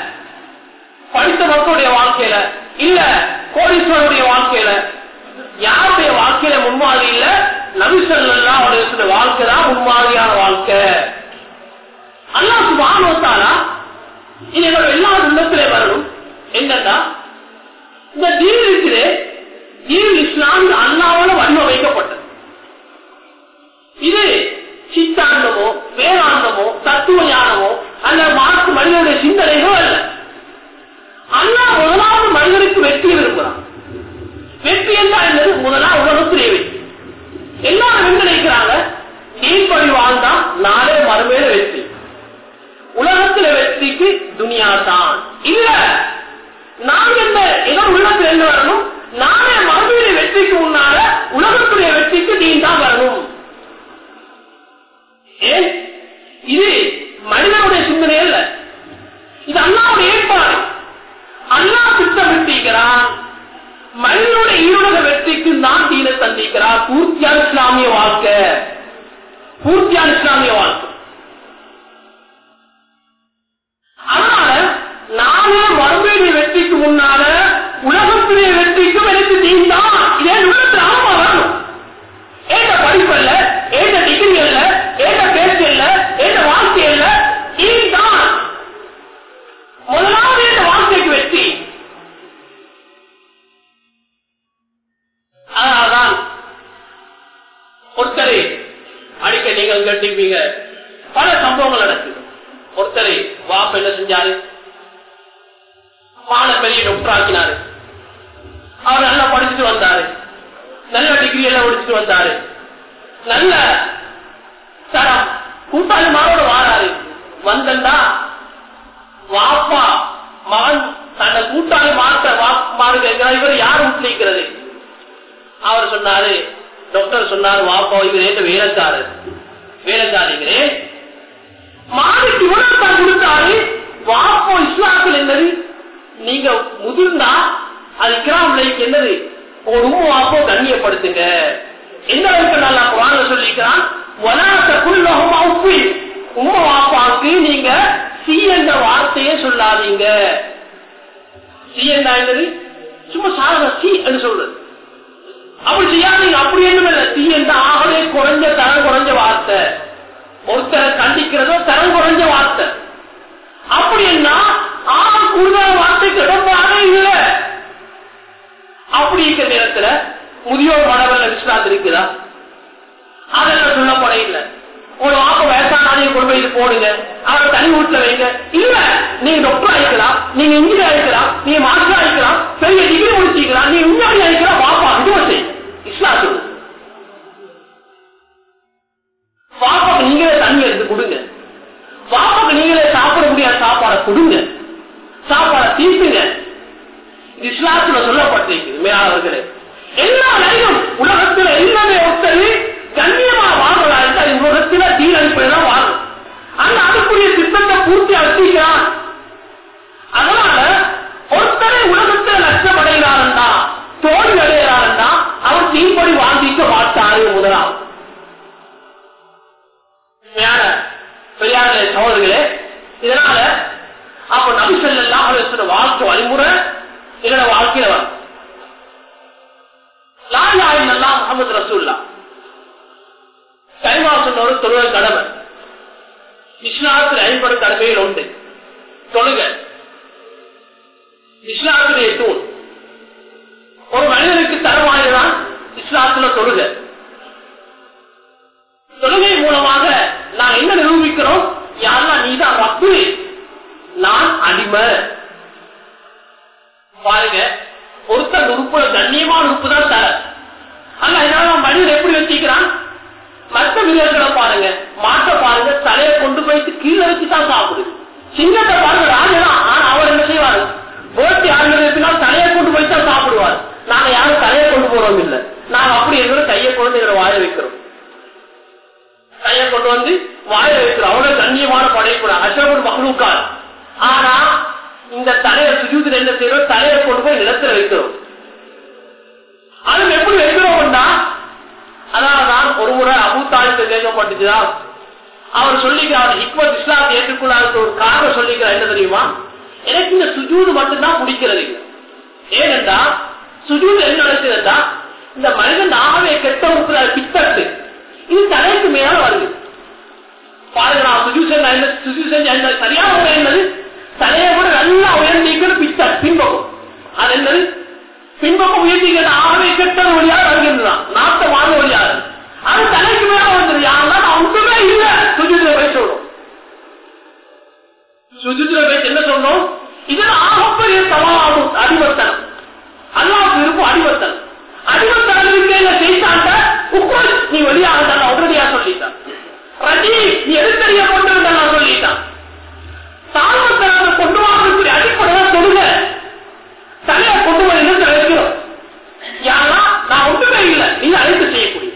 படித்த மக்களுடைய வாழ்க்கையில இல்ல கோடீஸ்வரனுடைய வாழ்க்கையில யாருடைய வாழ்க்கையில முன்மாதிரி இல்ல நபிசல்லாம் அவருடைய வாழ்க்கை தான் முன்மாதிரியான வாழ்க்கை அல்லா சுபானோத்தாலா இது என்னோட எல்லா உள்ளத்திலே வரணும் என்னன்னா இந்த தீன் இருக்குது தீன் இஸ்லாம் அல்லாவால வடிவமைக்கப்பட்டது இது சித்தாந்தமோ வேதாந்தமோ தத்துவ ஞானமோ அல்ல மாற்று மனிதனுடைய சிந்தனைகளோ அல்ல அல்லா முதலாவது மனிதனுக்கு வெற்றி விரும்புகிறான் வெற்றி என்றால் என்னது முதலாவது உலகத்திலே வெற்றி எல்லாரும் என்ன நினைக்கிறாங்க நீர்படி வாழ்ந்தா நாளே மறுமையில வெற்றி உலகத்துல வெற்றிக்கு துனியா தான் இல்ல நான் என்ன ஏதோ உள்ளத்துல என்ன வரணும் நானே மறுமையில வெற்றிக்கு முன்னால உலகத்துடைய வெற்றிக்கு நீ தான் வரணும் ஏன் இது மனிதனுடைய சிந்தனை அல்ல இது அல்லாவுடைய ஏற்பாடு அல்லா திட்டமிட்டிருக்கிறான் மனிதனுடைய ஈரோட வெற்றிக்கு தான் தீன சந்திக்கிறார் பூர்த்தியான இஸ்லாமிய வாழ்க்கை பூர்த்தியான இஸ்லாமிய வாழ்க்கை அதனால நானே மறுமையுடைய வெற்றிக்கு முன்னால உலகத்துடைய வெற்றிக்கும் எனக்கு தீன் தான் இதே உள்ளத்துல ஆமா வரணும் ஏத படிப்பல்ல ஏத டிகிரி அல்ல ஏத பேச்சு இல்ல ஏத வாழ்க்கை இல்ல தீன் தான் முதலாவது இந்த வாழ்க்கைக்கு வெற்றி அதனால்தான் ஒருத்தரை அடிக்க நீங்கள் கேட்டிருப்பீங்க பல சம்பவங்கள் நடக்குது ஒருத்தரை வாப்ப என்ன செஞ்சாரு மான பெரிய டாக்டர் ஆக்கினாரு அவர் நல்லா படிச்சுட்டு வந்தாரு நல்ல டிகிரி எல்லாம் முடிச்சுட்டு வந்தாரு நல்ல தரம் கூட்டாளி மாரோட வாராரு வந்தா வாப்பா மகன் தன்னை கூட்டாளி மாற்ற மாறு இவர் யார் விட்டுக்கிறது அவர் சொன்னாரு டாக்டர் சொன்னாரு வாப்பா இவர் ஏற்ற வேலைக்காரர் வேலைக்காரிகளே மாலிக் இவ்வளவு தான் கொடுத்தாரு வாப்போ இஸ்லாத்தில் என்னது நீங்க முதிர்ந்தா அது கிராம் லைக் என்னது ஒரு உம்மு வாப்போ கண்ணியப்படுத்துங்க எந்த அளவுக்கு நல்லா குரான சொல்லிக்கிறான் வலாசக்குள்ளகும் அவுப்பி உம்ம வாப்பாக்கு நீங்க சி என்ற வார்த்தையே சொல்லாதீங்க சி என்றா என்னது சும்மா சாதாரண சி என்று சொல்றது அப்படி செய்யாதீங்க அப்படி என்ன இல்லை சி என்ற ஆகவே குறைஞ்ச தரம் குறைஞ்ச வார்த்தை ஒருத்தரை கண்டிக்கிறதோ தரம் குறைஞ்ச வார்த்தை அப்படி என்ன ஆக கூடுதல் வார்த்தைக்கு இடம்பாடே இல்லை அப்படி இருக்கிற நேரத்துல முதியோர் மனவல்ல விஸ்வாசம் இருக்குதா அதெல்லாம் சொல்லப்பட இல்லை ஒரு வாப்ப வயசானாலையும் கொண்டு போய் இது போடுங்க அவரை தனி வீட்டுல வைங்க இல்ல நீங்க டாக்டர் ஆயிக்கலாம் நீங்க இன்ஜினியர் ஆயிக்கலாம் நீங்க மாஸ்டர் ஆயிக்கலாம் பெரிய டிகிரி முடிச்சிக்கலாம் நீங்க முன்னாடி ஆயிக்கலாம் வாப்பா இது வச்சு இஸ்லாம் சொல்லு பாப்பாக்கு நீங்களே தண்ணி எடுத்து கொடுங்க பாப்பாக்கு நீங்களே சாப்பிட முடியாத சாப்பாடை கொடுங்க சாப்பாடை தீர்த்துங்க இது இஸ்லாத்துல சொல்லப்பட்டிருக்குது மேலாளர்களே எல்லா நிலையும் உலகத்துல எல்லாமே ஒருத்தர் கண்ணியமா வாங்கலாம் இருந்தால் உலகத்துல தீர் அடிப்படைதான் வாங்கணும் ஆனா அதுக்குரிய திட்டத்தை பூர்த்தி அடிக்கிறான் அதனால ஒருத்தரை உலகத்துல நஷ்டமடைகிறாருன்னா தோல்வி அடைகிறாருன்னா அவர் தீர்ப்படி வாங்கிக்க மாட்டாரு முதலாம் பெரியார்களே சகோதரர்களே இதனால அப்ப நபி செல்லாம் வாழ்க்கை வழிமுறை என்னோட வாழ்க்கையில வரும் லாயாயின் எல்லாம் முகமது ரசூல்லா கைமா சொன்னோரு தொழுகை கடமை இஸ்லாத்தில் ஐம்பது கடமையில் உண்டு தொழுக இஸ்லாத்திலே தூண் ஒரு மனிதனுக்கு தரவாயிதான் இஸ்லாத்துல தொழுக தொழுகை மூலமாக நான் என்ன நிரூபிக்கிறோம் யாரெல்லாம் நீதான் ரப்பு நான் அடிமை பாருங்க ஒருத்தர் உறுப்பு கண்ணியமான உறுப்பு தான் தர ஆனா இதனால மனிதன் எப்படி வச்சுக்கிறான் மற்ற மிருகங்களை பாருங்க மாட்டை பாருங்க தலையை கொண்டு போயிட்டு கீழே வச்சு தான் சாப்பிடுது சிங்கத்தை பாருங்க ராஜதான் ஆனா அவர் என்ன செய்வாரு போட்டி ஆளுநர் தலையை கொண்டு போய் தான் சாப்பிடுவார் நாங்க யாரும் தலையை கொண்டு போறோம் இல்ல நாங்க அப்படி எங்களோட கையை கொண்டு எங்களை வாய வைக்கிறோம் கையை கொண்டு வந்து வாய வைக்கிறோம் அவ்வளவு கண்ணியமான படைப்பு அசோகன் மகளுக்கார் ஆனா இந்த தலையை சுஜூத்தில் என்ன செய்யறோம் தலையை கொண்டு போய் நிலத்துல வைக்கிறோம் அது எப்படி வைக்கிறோம்னா அதனாலதான் ஒரு முறை அபூத்தாளுக்கு கேட்கப்பட்டுச்சுதான் அவர் சொல்லிக்கிறார் இக்வத் இஸ்லாம் ஏற்றுக்கொள்ளாத ஒரு காரணம் சொல்லிக்கிறார் என்ன தெரியுமா எனக்கு இந்த சுஜூது மட்டும்தான் பிடிக்கிறது இல்லை ஏனென்றா சுஜூது என்ன நடக்குதுன்னா இந்த மனிதன் ஆவே கெட்ட உறுப்புல பித்தட்டு இது தலைக்கு மேல வருது பாருங்க நான் சுஜூ செஞ்ச என்ன சுஜூ செஞ்ச என்ன சரியான முறை என்னது தலையை கூட நல்லா உயர்ந்திக்கணும் பித்த பின்பக்கம் அது என்னது பின்பக்கம் உயர்த்திக்கிற ஆகவே கெட்டது வழியா வருகின்றான் நாட்ட வாங்க வழியாது அது தலைக்கு மேல வந்துரு யாருன்னா நான் ஒன்றுமே இல்ல சுஜித்துல போய் சொல்றோம் சுஜித்துல போய் என்ன சொல்றோம் இதுல ஆகப்பெரிய சவாலாகும் அடிவர்த்தனம் அல்லாவுக்கு இருக்கும் அடிவர்த்தனம் அடிவர்த்தனம் இருக்கையில செய்தாண்ட உக்கோல் நீ வெளியாக உடனடியா சொல்லிட்டான் ரஜி நீ எதிர்த்தறிய கொண்டு நான் சொல்லிட்டான் தாழ்வத்தனத்தை கொண்டு வரக்கூடிய அடிப்படையா சொல்லுங்க தலையை கொண்டு போய் நிலத்தில் வைக்கிறோம் யாரா நான் ஒன்றுமே இல்லை நீ அழைத்து செய்யக்கூடிய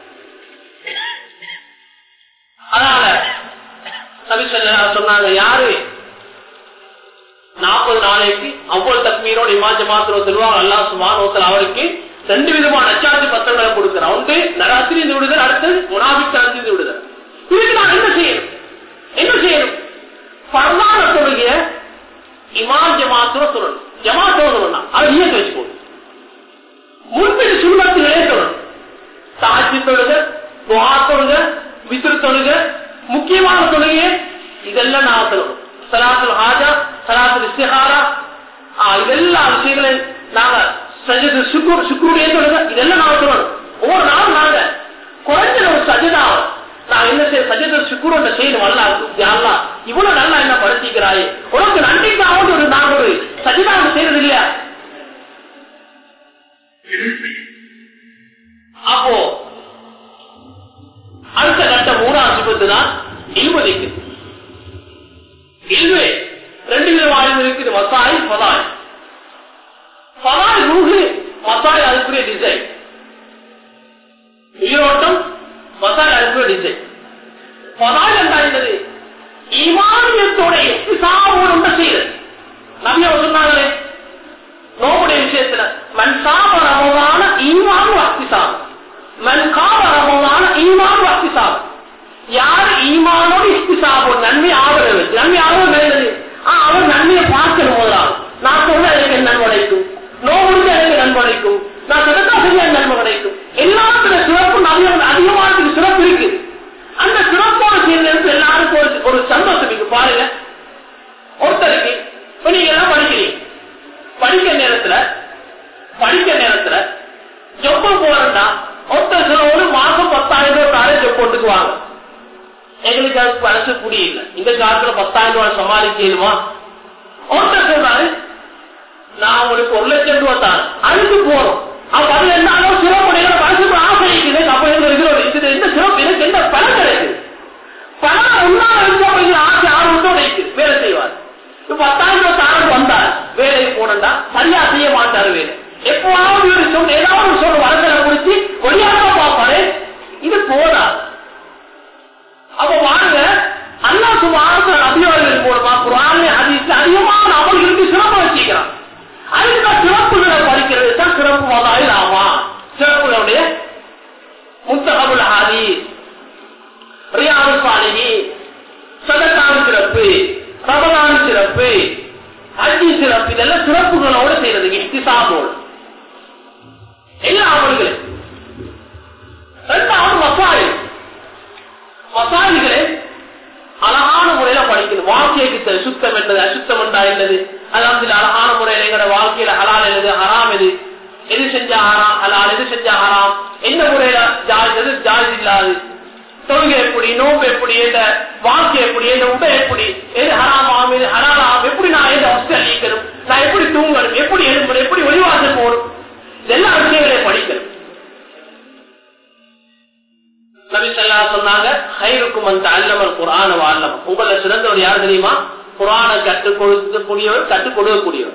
அதனால நபிசல்ல சொன்னாங்க யாரு நாற்பது நாளைக்கு அவ்வளவு தக்மீரோட இமாஜ மாத்திரம் சொல்லுவாங்க அல்லா சுமானோத்தல் அவருக்கு ரெண்டு விதமான நச்சாட்சி பத்திரங்களை கொடுக்கிறான் ஒன்று நராத்திரி விடுதல் அடுத்தது முனாபிக்கு விடுதல் இதுக்கு நான் என்ன செய்யணும் என்ன செய்யணும் பரவான தொழுகிய இமாம் ஜமாத்துல சொல்லணும் ஜமாத்தோ சொல்லணும் அதை நீங்க வச்சுக்கோ முன்பின் சுண்ணத்துகளே சொல்லணும் சாட்சி தொழுக துவா தொழுக விசிறு தொழுக முக்கியமான தொழுகையே இதெல்லாம் நான் சொல்லணும் சலாத்துல ஹாஜா சலாத்துல இஸ்திஹாரா இதெல்லாம் விஷயங்களையும் நாங்க சஜது சுக்குர் சுக்குருடைய தொழுக இதெல்லாம் நான் சொல்லணும் ஒவ்வொரு நாளும் நாங்க குறைஞ்ச ஒரு சஜிதாவும் நான் என்ன செய்ய சஜத சுக்குரோட செய்யணும் அல்லா அல்லா இவ்வளவு நல்லா என்ன படுத்திக்கிறாயே உனக்கு நன்றிக்காக ஒரு நான் ஒரு சஜிதாவை செய்யறது இல்லையா அப்போ அடுத்த கட்ட மூணாவது சிபத்து தான் இல்வதிக்கு இல்வே ரெண்டு விதமான இருக்குது மசாய் பதாய் பதாய் ரூஹு மசாய் அதுக்குரிய டிசைன் உயிரோட்டம் மசாய் அதுக்குரிய டிசைன் பதாய் என்றால் என்னது சிறப்போடைய சாவோட உண்ட செய்யுது நபியா சொன்னாங்களே நோவுடைய விஷயத்துல மண் சாப ரமதான ஈமான் வக்தி சாபம் மண் காப ரமதான ஈமான் வக்தி சாபம் யார் ஈமானோடு இஸ்திசாபம் நன்மை ஆகிறது நன்மை ஆகிறது நல்லது ஆ, அவர் நன்மையை பார்க்கணும் முதலாவது நான் சொல்ல எனக்கு நன்மை கிடைக்கும் நோவுக்கு எனக்கு நன்மை கிடைக்கும் நான் சிறந்தா செய்ய நன்மை கிடைக்கும் எல்லாத்துல சிறப்பு நிறைய அதிகமான சிறப்பு இருக்கு அந்த சிறப்போட சேர்ந்து எல்லாருக்கும் ஒரு ஒரு சந்தோஷம் இருக்கு பாருங்க ஒருத்தருக்கு இப்ப நீங்க எல்லாம் படிக்கிறீங்க படிக்க நேரத்துல படிக்க நேரத்துல ஜொப்ப போறேன்னா ஒருத்தர் சில ஒரு மாசம் பத்தாயிரம் ரூபாய் தாரே ஜொப் போட்டுக்குவாங்க எங்களுக்கு அதுக்கு மனசு புரியல இந்த காலத்துல பத்தாயிரம் ரூபாய் சமாளிக்கலுமா ஒருத்தர் சொல்றாரு நான் உங்களுக்கு ஒரு லட்சம் ரூபாய் தரேன் அதுக்கு போறோம் அப்ப அது என்ன ஆகும் சிறப்பு நேரம் மனசுக்கு ஆசை இருக்குது அப்ப எனக்கு இருக்கிற ஒரு இது என்ன சிறப்பு எனக்கு என்ன பணம் கிடைக்குது பணம் உன்னால இருந்தா கொஞ்சம் ஆசை ஆர்வத்தோட இருக்குது வேலை செய்வார் இப்ப பத்தாயிரம் ரூபாய் தாரம் வந்தார் வேலைக்கு போனா சரியா செய்ய மாட்டாரு வேலை எப்பவாவது ஒரு சொல் ஏதாவது ஒரு சொல் வரதலை குறிச்சு ஒளியாக பார்ப்பாரு இது போதா அப்ப வாங்க அல்லா சுமார அபியோகங்கள் மூலமா குரான் ஹதீஸ்ல அதிகமான அமல்களுக்கு சிறப்பு வச்சுக்கிறான் அதுக்கு தான் சிறப்புகளை படிக்கிறது தான் சிறப்பு மதாயில் ஆமா சிறப்புகளுடைய முத்தகபுல் ஹாதீஸ் ரியாது சாலிஹி சதக்கான சிறப்பு ரமலான் சிறப்பு அஜி சிறப்பு இதெல்லாம் சிறப்புகளோட செய்யறது இஸ்திசாபோடு எல்லா அமல்களும் ரெண்டாவது மசாயில் மசாலிகளை அழகான முறையில படிக்கணும் வாழ்க்கைக்கு தெ- சுத்தம் என்னது அசுத்தம் என்றா என்னது அதாவது அழகான முறையில எங்களோட வாழ்க்கையில ஹலால் என்னது ஹராம் எது எது செஞ்சா ஹராம் ஹலால் எது செஞ்சா ஹராம் என்ன முறையில ஜாதி எது ஜாதி இல்லாது தொழுகை எப்படி நோம்பு எப்படி எந்த வாழ்க்கை எப்படி எந்த உடை எப்படி எது ஹராமாம் எது ஹலாலாம் எப்படி நான் எந்த வசதி அளிக்கணும் நான் எப்படி தூங்கணும் எப்படி எழும்பணும் எப்படி ஒளிவாசல் போகணும் இதெல்லாம் விஷயங்களையும் படிக்கணும் நபி ஸல்லல்லாஹு அலைஹி சொன்னாங்க ஹைருக்கும் அந்த அல்லமல் குர்ஆன வால்லம் உங்கள சிறந்தவர் யார் தெரியுமா குர்ஆனை கற்றுக் கொடுக்கக்கூடியவர் கற்றுக் கொடுக்கக்கூடியவர்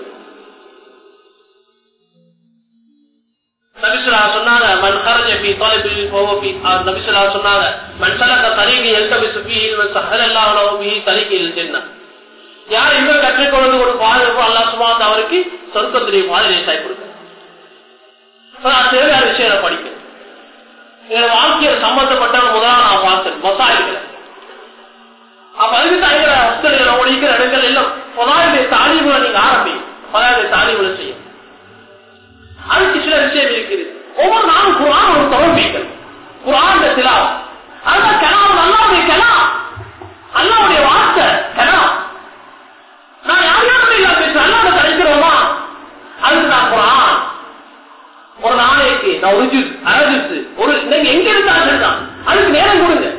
நபி ஸல்லல்லாஹு அலைஹி சொன்னாங்க மன் خرج في طلب فهو في நபி ஸல்லல்லாஹு அலைஹி சொன்னாங்க மன் சலக طريقي يلتمس فيه سهل الله له به طريق الجنه யார் இந்த கற்றுக் கொடுத்து ஒரு பாதுகாப்பு அல்லாஹ் சுப்ஹானஹு அவருக்கு சொர்க்கத்துடைய பாதையை சாய் கொடுக்கிறார் தேவையான விஷயம் படிக்கணும் எங்க வாழ்க்கையில் சம்பந்தப்பட்டவங்க முதலாக நான் பார்த்தேன் மசாயிகளை அப்ப அதுக்கு தான் எங்களை ஹாஸ்டல்களை ஒழிக்கிற இடங்கள் எல்லாம் பதாயுடைய தாலிபுகளை நீங்க ஆரம்பிங்க பதாயுடைய தாலிபுகளை செய்யும் அதுக்கு சில விஷயம் இருக்குது ஒவ்வொரு நாளும் குரான் ஒரு தொடர்பீக்கள் குரான் திலாவ் அதுதான் கலாம் அல்லாவுடைய கலாம் அல்லாவுடைய வார்த்தை கலாம் நான் யார் யாரும் இல்ல பேசுறேன் அல்லாத கிடைக்கிறோமா அதுக்கு நான் குரான் ஒரு நாளைக்கு நான் ஒரு ஜூஸ் அரை ஜூஸ் ஒரு நீங்க எங்க இருந்தாலும் சரிதான் அதுக்கு நேரம் கொடுங்க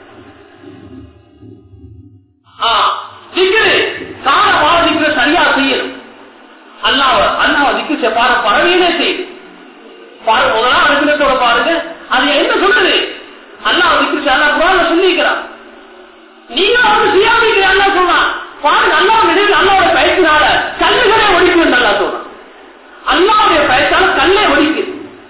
ஆ, திக்ரு, கால வாழ்க்கைக்கு சரியா செய்யணும் அல்லாவ அல்லாவ திக்கு செப்பார பறவையிலே செய்யுது பாரு முதலா அனுப்பினத்தோட பாருங்க அது என்ன சொல்லுது அல்லாஹ் திக்கு அல்லா குரான்ல சொல்லிக்கிறான் நீங்க வந்து செய்யாமீங்க அல்லா சொல்றான் பாருங்க அல்லா மிடில் அல்லாவோட பயத்தினால கல்லுகளே ஒழிக்கும் நல்லா சொல்றான் அல்லாவுடைய பயத்தால கல்லை ஒழிக்குது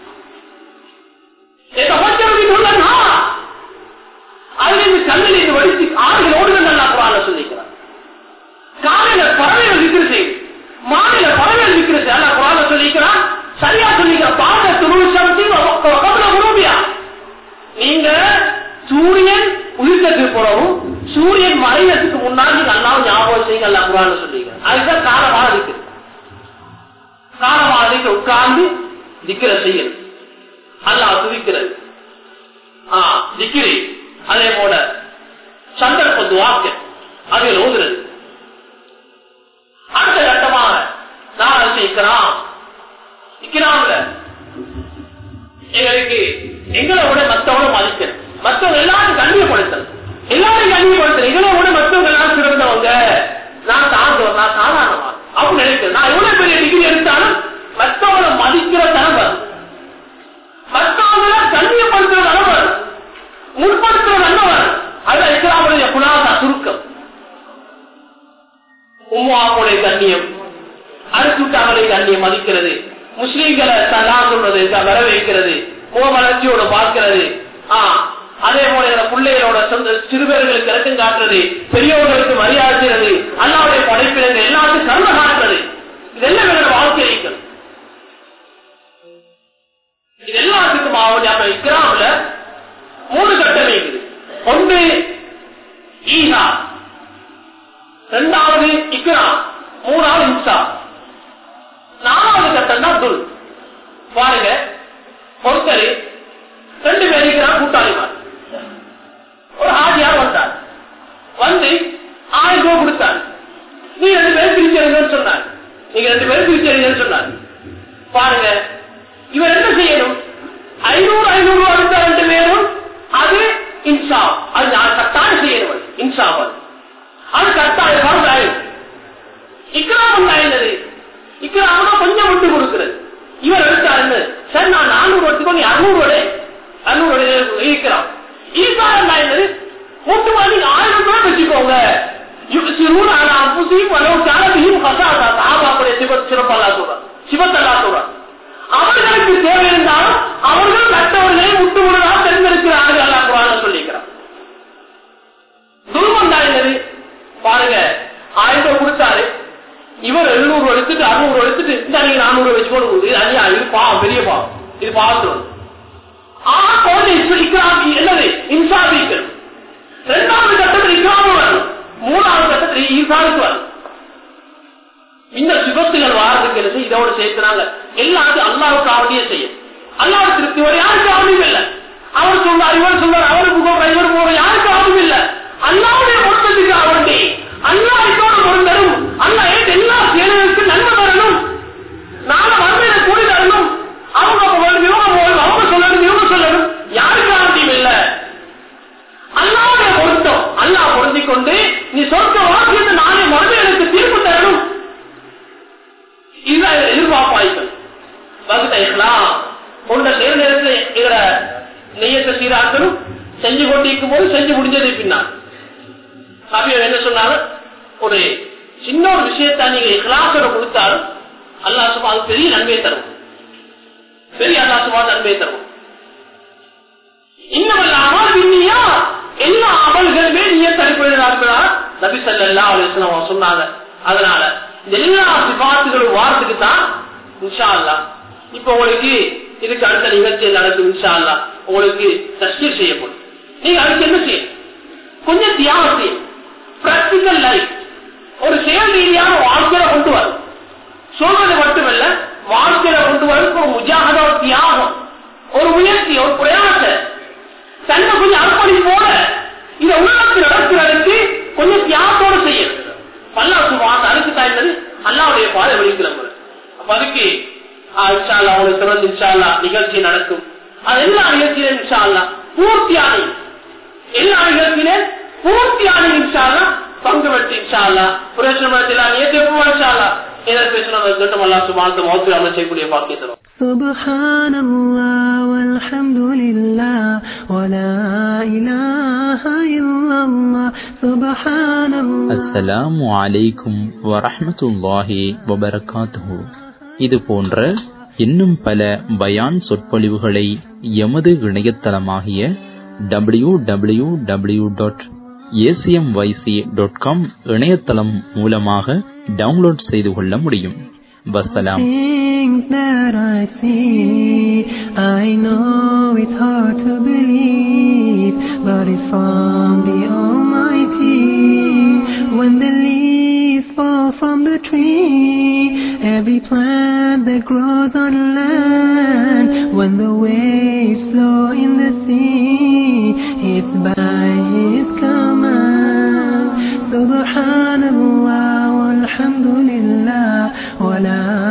அதிலிருந்து கல்லில் இருந்து வடித்து ஆறுகள் ஓடுகள் நல்லா குரான சொல்லிக்கிறார் காலையில பறவைகள் விக்கிர செய்யுது மாநில பறவைகள் விக்கிர செய்ய அல்லா குரான சொல்லிக்கிறான் சரியா சொல்லிக்கிற பாத துருசக்தி உருவியா நீங்க சூரியன் உயிர்த்ததுக்கு போறவும் சூரியன் மறைவதற்கு முன்னாடி நீங்க அல்லாவும் ஞாபகம் செய்யுங்க அல்லா குரான சொல்லிக்கிறேன் அதுதான் காலமாக இருக்கு காலமாக உட்கார்ந்து திக்கிற செய்யணும் அல்லாஹ் துதிக்கிறது ஆ, திக்ரி அதே போல சந்தர்ப்ப துவாக்கு அதில் ஓதுறது அடுத்த கட்டமாக நான் இக்கிறான் இக்கிறான்ல எங்களுக்கு எங்களை விட மத்தவங்க மதிக்கணும் மத்தவங்க எல்லாரும் கண்ணியப்படுத்தணும் எல்லாரும் கண்ணியப்படுத்தணும் எங்களை விட மத்தவங்க எல்லாம் சிறந்தவங்க நான் தாழ்ந்தவன் நான் சாதாரணமா அப்படி நினைக்கிறேன் நான் எவ்வளவு பெரிய டிகிரி எடுத்தாலும் மத்தவங்களை மதிக்கிற தரம் வரும் மத்தவங்களை கண்ணியப்படுத்துற தரம் வரும் முற்படுத்துற தரம் வரும் அதுதான் இஸ்லாமுடைய குணாசா சுருக்கம் உம்மாவுடைய கண்ணியம் அடுத்துட்டாங்களை கண்ணியம் மதிக்கிறது முஸ்லீம்களை சலா சொல்றது வரவேற்கிறது முகமலர்ச்சியோட பார்க்கிறது ஆ அதே போல எங்க பிள்ளைகளோட சொந்த சிறுவர்களுக்கு இறக்கம் காட்டுறது பெரியவர்களுக்கு மரியாதை செய்யறது ويؤثرون على انفسهم ولو كان بهم خصاصة சஹாபாக்களுடைய சிவத் சிறப்பல்லா சொல்றார் சிவத்தல்லா சொல்றார் அவர்களுக்கு தேவை இருந்தாலும் அவர்கள் மற்றவர்களை விட்டு விடுவதாக தெரிந்திருக்கிறார்கள் அல்லா குரான் சொல்லிக்கிறார் துருவம் தான் என்னது பாருங்க ஆயிரம் ரூபாய் கொடுத்தாரு இவர் எழுநூறு எடுத்துட்டு அறுநூறு எடுத்துட்டு இந்த நீங்க நானூறு வச்சு கொண்டு கொடுக்குது அழியா இது பாவம் பெரிய பாவம் இது பாவத்தில் ஆ கோட்டை இஸ்லாமி என்னது இன்சாபிக்கள் இரண்டாவது கட்டத்தில் இஸ்லாமு வரும் மூணாவது கட்டத்தில் ஈசானுக்கு வரும் இந்த சிவத்துகள் வாரத்துக்கு இருந்து இதோட சேர்க்கிறாங்க எல்லாத்தையும் அல்லாவுக்கு அவதியே செய்யும் அல்லாஹ் திருப்தி வரை யாருக்கு அவதியும் இல்லை அவர் சொல்றார் இவர் சொல்றார் அவருக்கு போக இவர் போக யாருக்கு அவதியும் இல்லை அல்லாவுடைய மொத்தத்துக்கு அவண்டி அல்லாஹ் இதோட பொருந்தரும் அல்லாஹ் ஏன் எல்லா செயல்களுக்கு நன்மை தரணும் நாளை மறுமையில கூடி தரணும் அவங்க போகணும் இவங்க போகணும் அவங்க சொல்லணும் இவங்க சொல்லணும் யாருக்கு அவதியும் இல்லை அல்லாவுடைய பொருத்தம் அல்லாஹ் பொருந்திக் கொண்டு நீ சொற்க வாக்கியத்தை நாளை மறுமையிலுக்கு தீர்ப்பு தரணும் இதுதான் எதிர்பார்ப்பாய்கள் வகுத்த இஸ்லாம் கொண்ட நேர நேரத்தில் எங்கட நெய்யத்தை சீராக்கணும் செஞ்சு கொண்டிருக்கும் போது செஞ்சு முடிஞ்சது பின்னால் காவியம் என்ன சொன்னாலும் ஒரு சின்ன ஒரு விஷயத்த நீங்க இஹ்லாசோட கொடுத்தாலும் அல்லாஹ் சுபா அது பெரிய நன்மையை தரும் பெரிய அல்லாஹ் சுபா நன்மையை தரும் இன்னும் அமல் விண்ணியா எல்லா அமல்களுமே நீங்க தனிப்படுகிறார்களா நபி சல்லா அலிஸ்லாம் சொன்னாங்க அதனால இந்த எல்லா சிபாத்துகளும் வாரத்துக்கு தான் இன்ஷா அல்லா இப்ப உங்களுக்கு இதுக்கு அடுத்த நிகழ்ச்சியில் நடக்கும் இன்ஷா அல்லா உங்களுக்கு தஸ்கீர் செய்யப்படும் நீங்க அதுக்கு என்ன செய்யும் கொஞ்சம் தியாகம் செய்யும் பிராக்டிக்கல் லைஃப் ஒரு செயல் ரீதியான வாழ்க்கையில கொண்டு வரும் சொல்றது மட்டுமல்ல வாழ்க்கையில கொண்டு வரும் ஒரு முஜாகத ஒரு தியாகம் ஒரு முயற்சி ஒரு பிரயாச தன்னை கொஞ்சம் அர்ப்பணி போல இத உள்ளத்தில் நடக்கிறதுக்கு கொஞ்சம் தியாகத்தோடு செய்யும் பல்லாசு வாங்க அதுக்கு தாய்ந்தது அல்லாவுடைய பாதை வெளிக்கிழமை அப்ப அதுக்கு இன்ஷால்லா அவங்களுக்கு தொடர்ந்து இன்ஷால்லா நிகழ்ச்சி நடக்கும் அது எல்லா நிகழ்ச்சியிலும் இன்ஷால்லா பூர்த்தியான எல்லா நிகழ்ச்சியிலும் பூர்த்தியான இன்ஷால்லா பங்கு பெற்று இன்ஷால்லா புரட்சி ஏற்கனவே இன்ஷால்லா ஏதாவது பேசணும் கட்டம் அல்லா சுமார்த்த மௌத்து அமல் செய்யக்கூடிய பாக்கிய தரும் سبحان الله والحمد لله ولا إله إلا الله سبحان الله அஸ்ஸலாமு அலைக்கும் வரஹ்மத்துல்லாஹி வபரகாத்துஹு இது போன்ற இன்னும் பல பயான் சொற்பொழிவுகளை எமது இணையதளமாகிய W W W dot ACMYC dot com இணையதளம் மூலமாக டவுன்லோட் செய்து கொள்ள முடியும் வசலாம் Things that I see, I know it's hard to believe, but it's from the Almighty. When the leaves fall from the tree, every plant that grows on land, when the waves flow in the sea, it's by His command. Subhanallah walhamdulillah wa la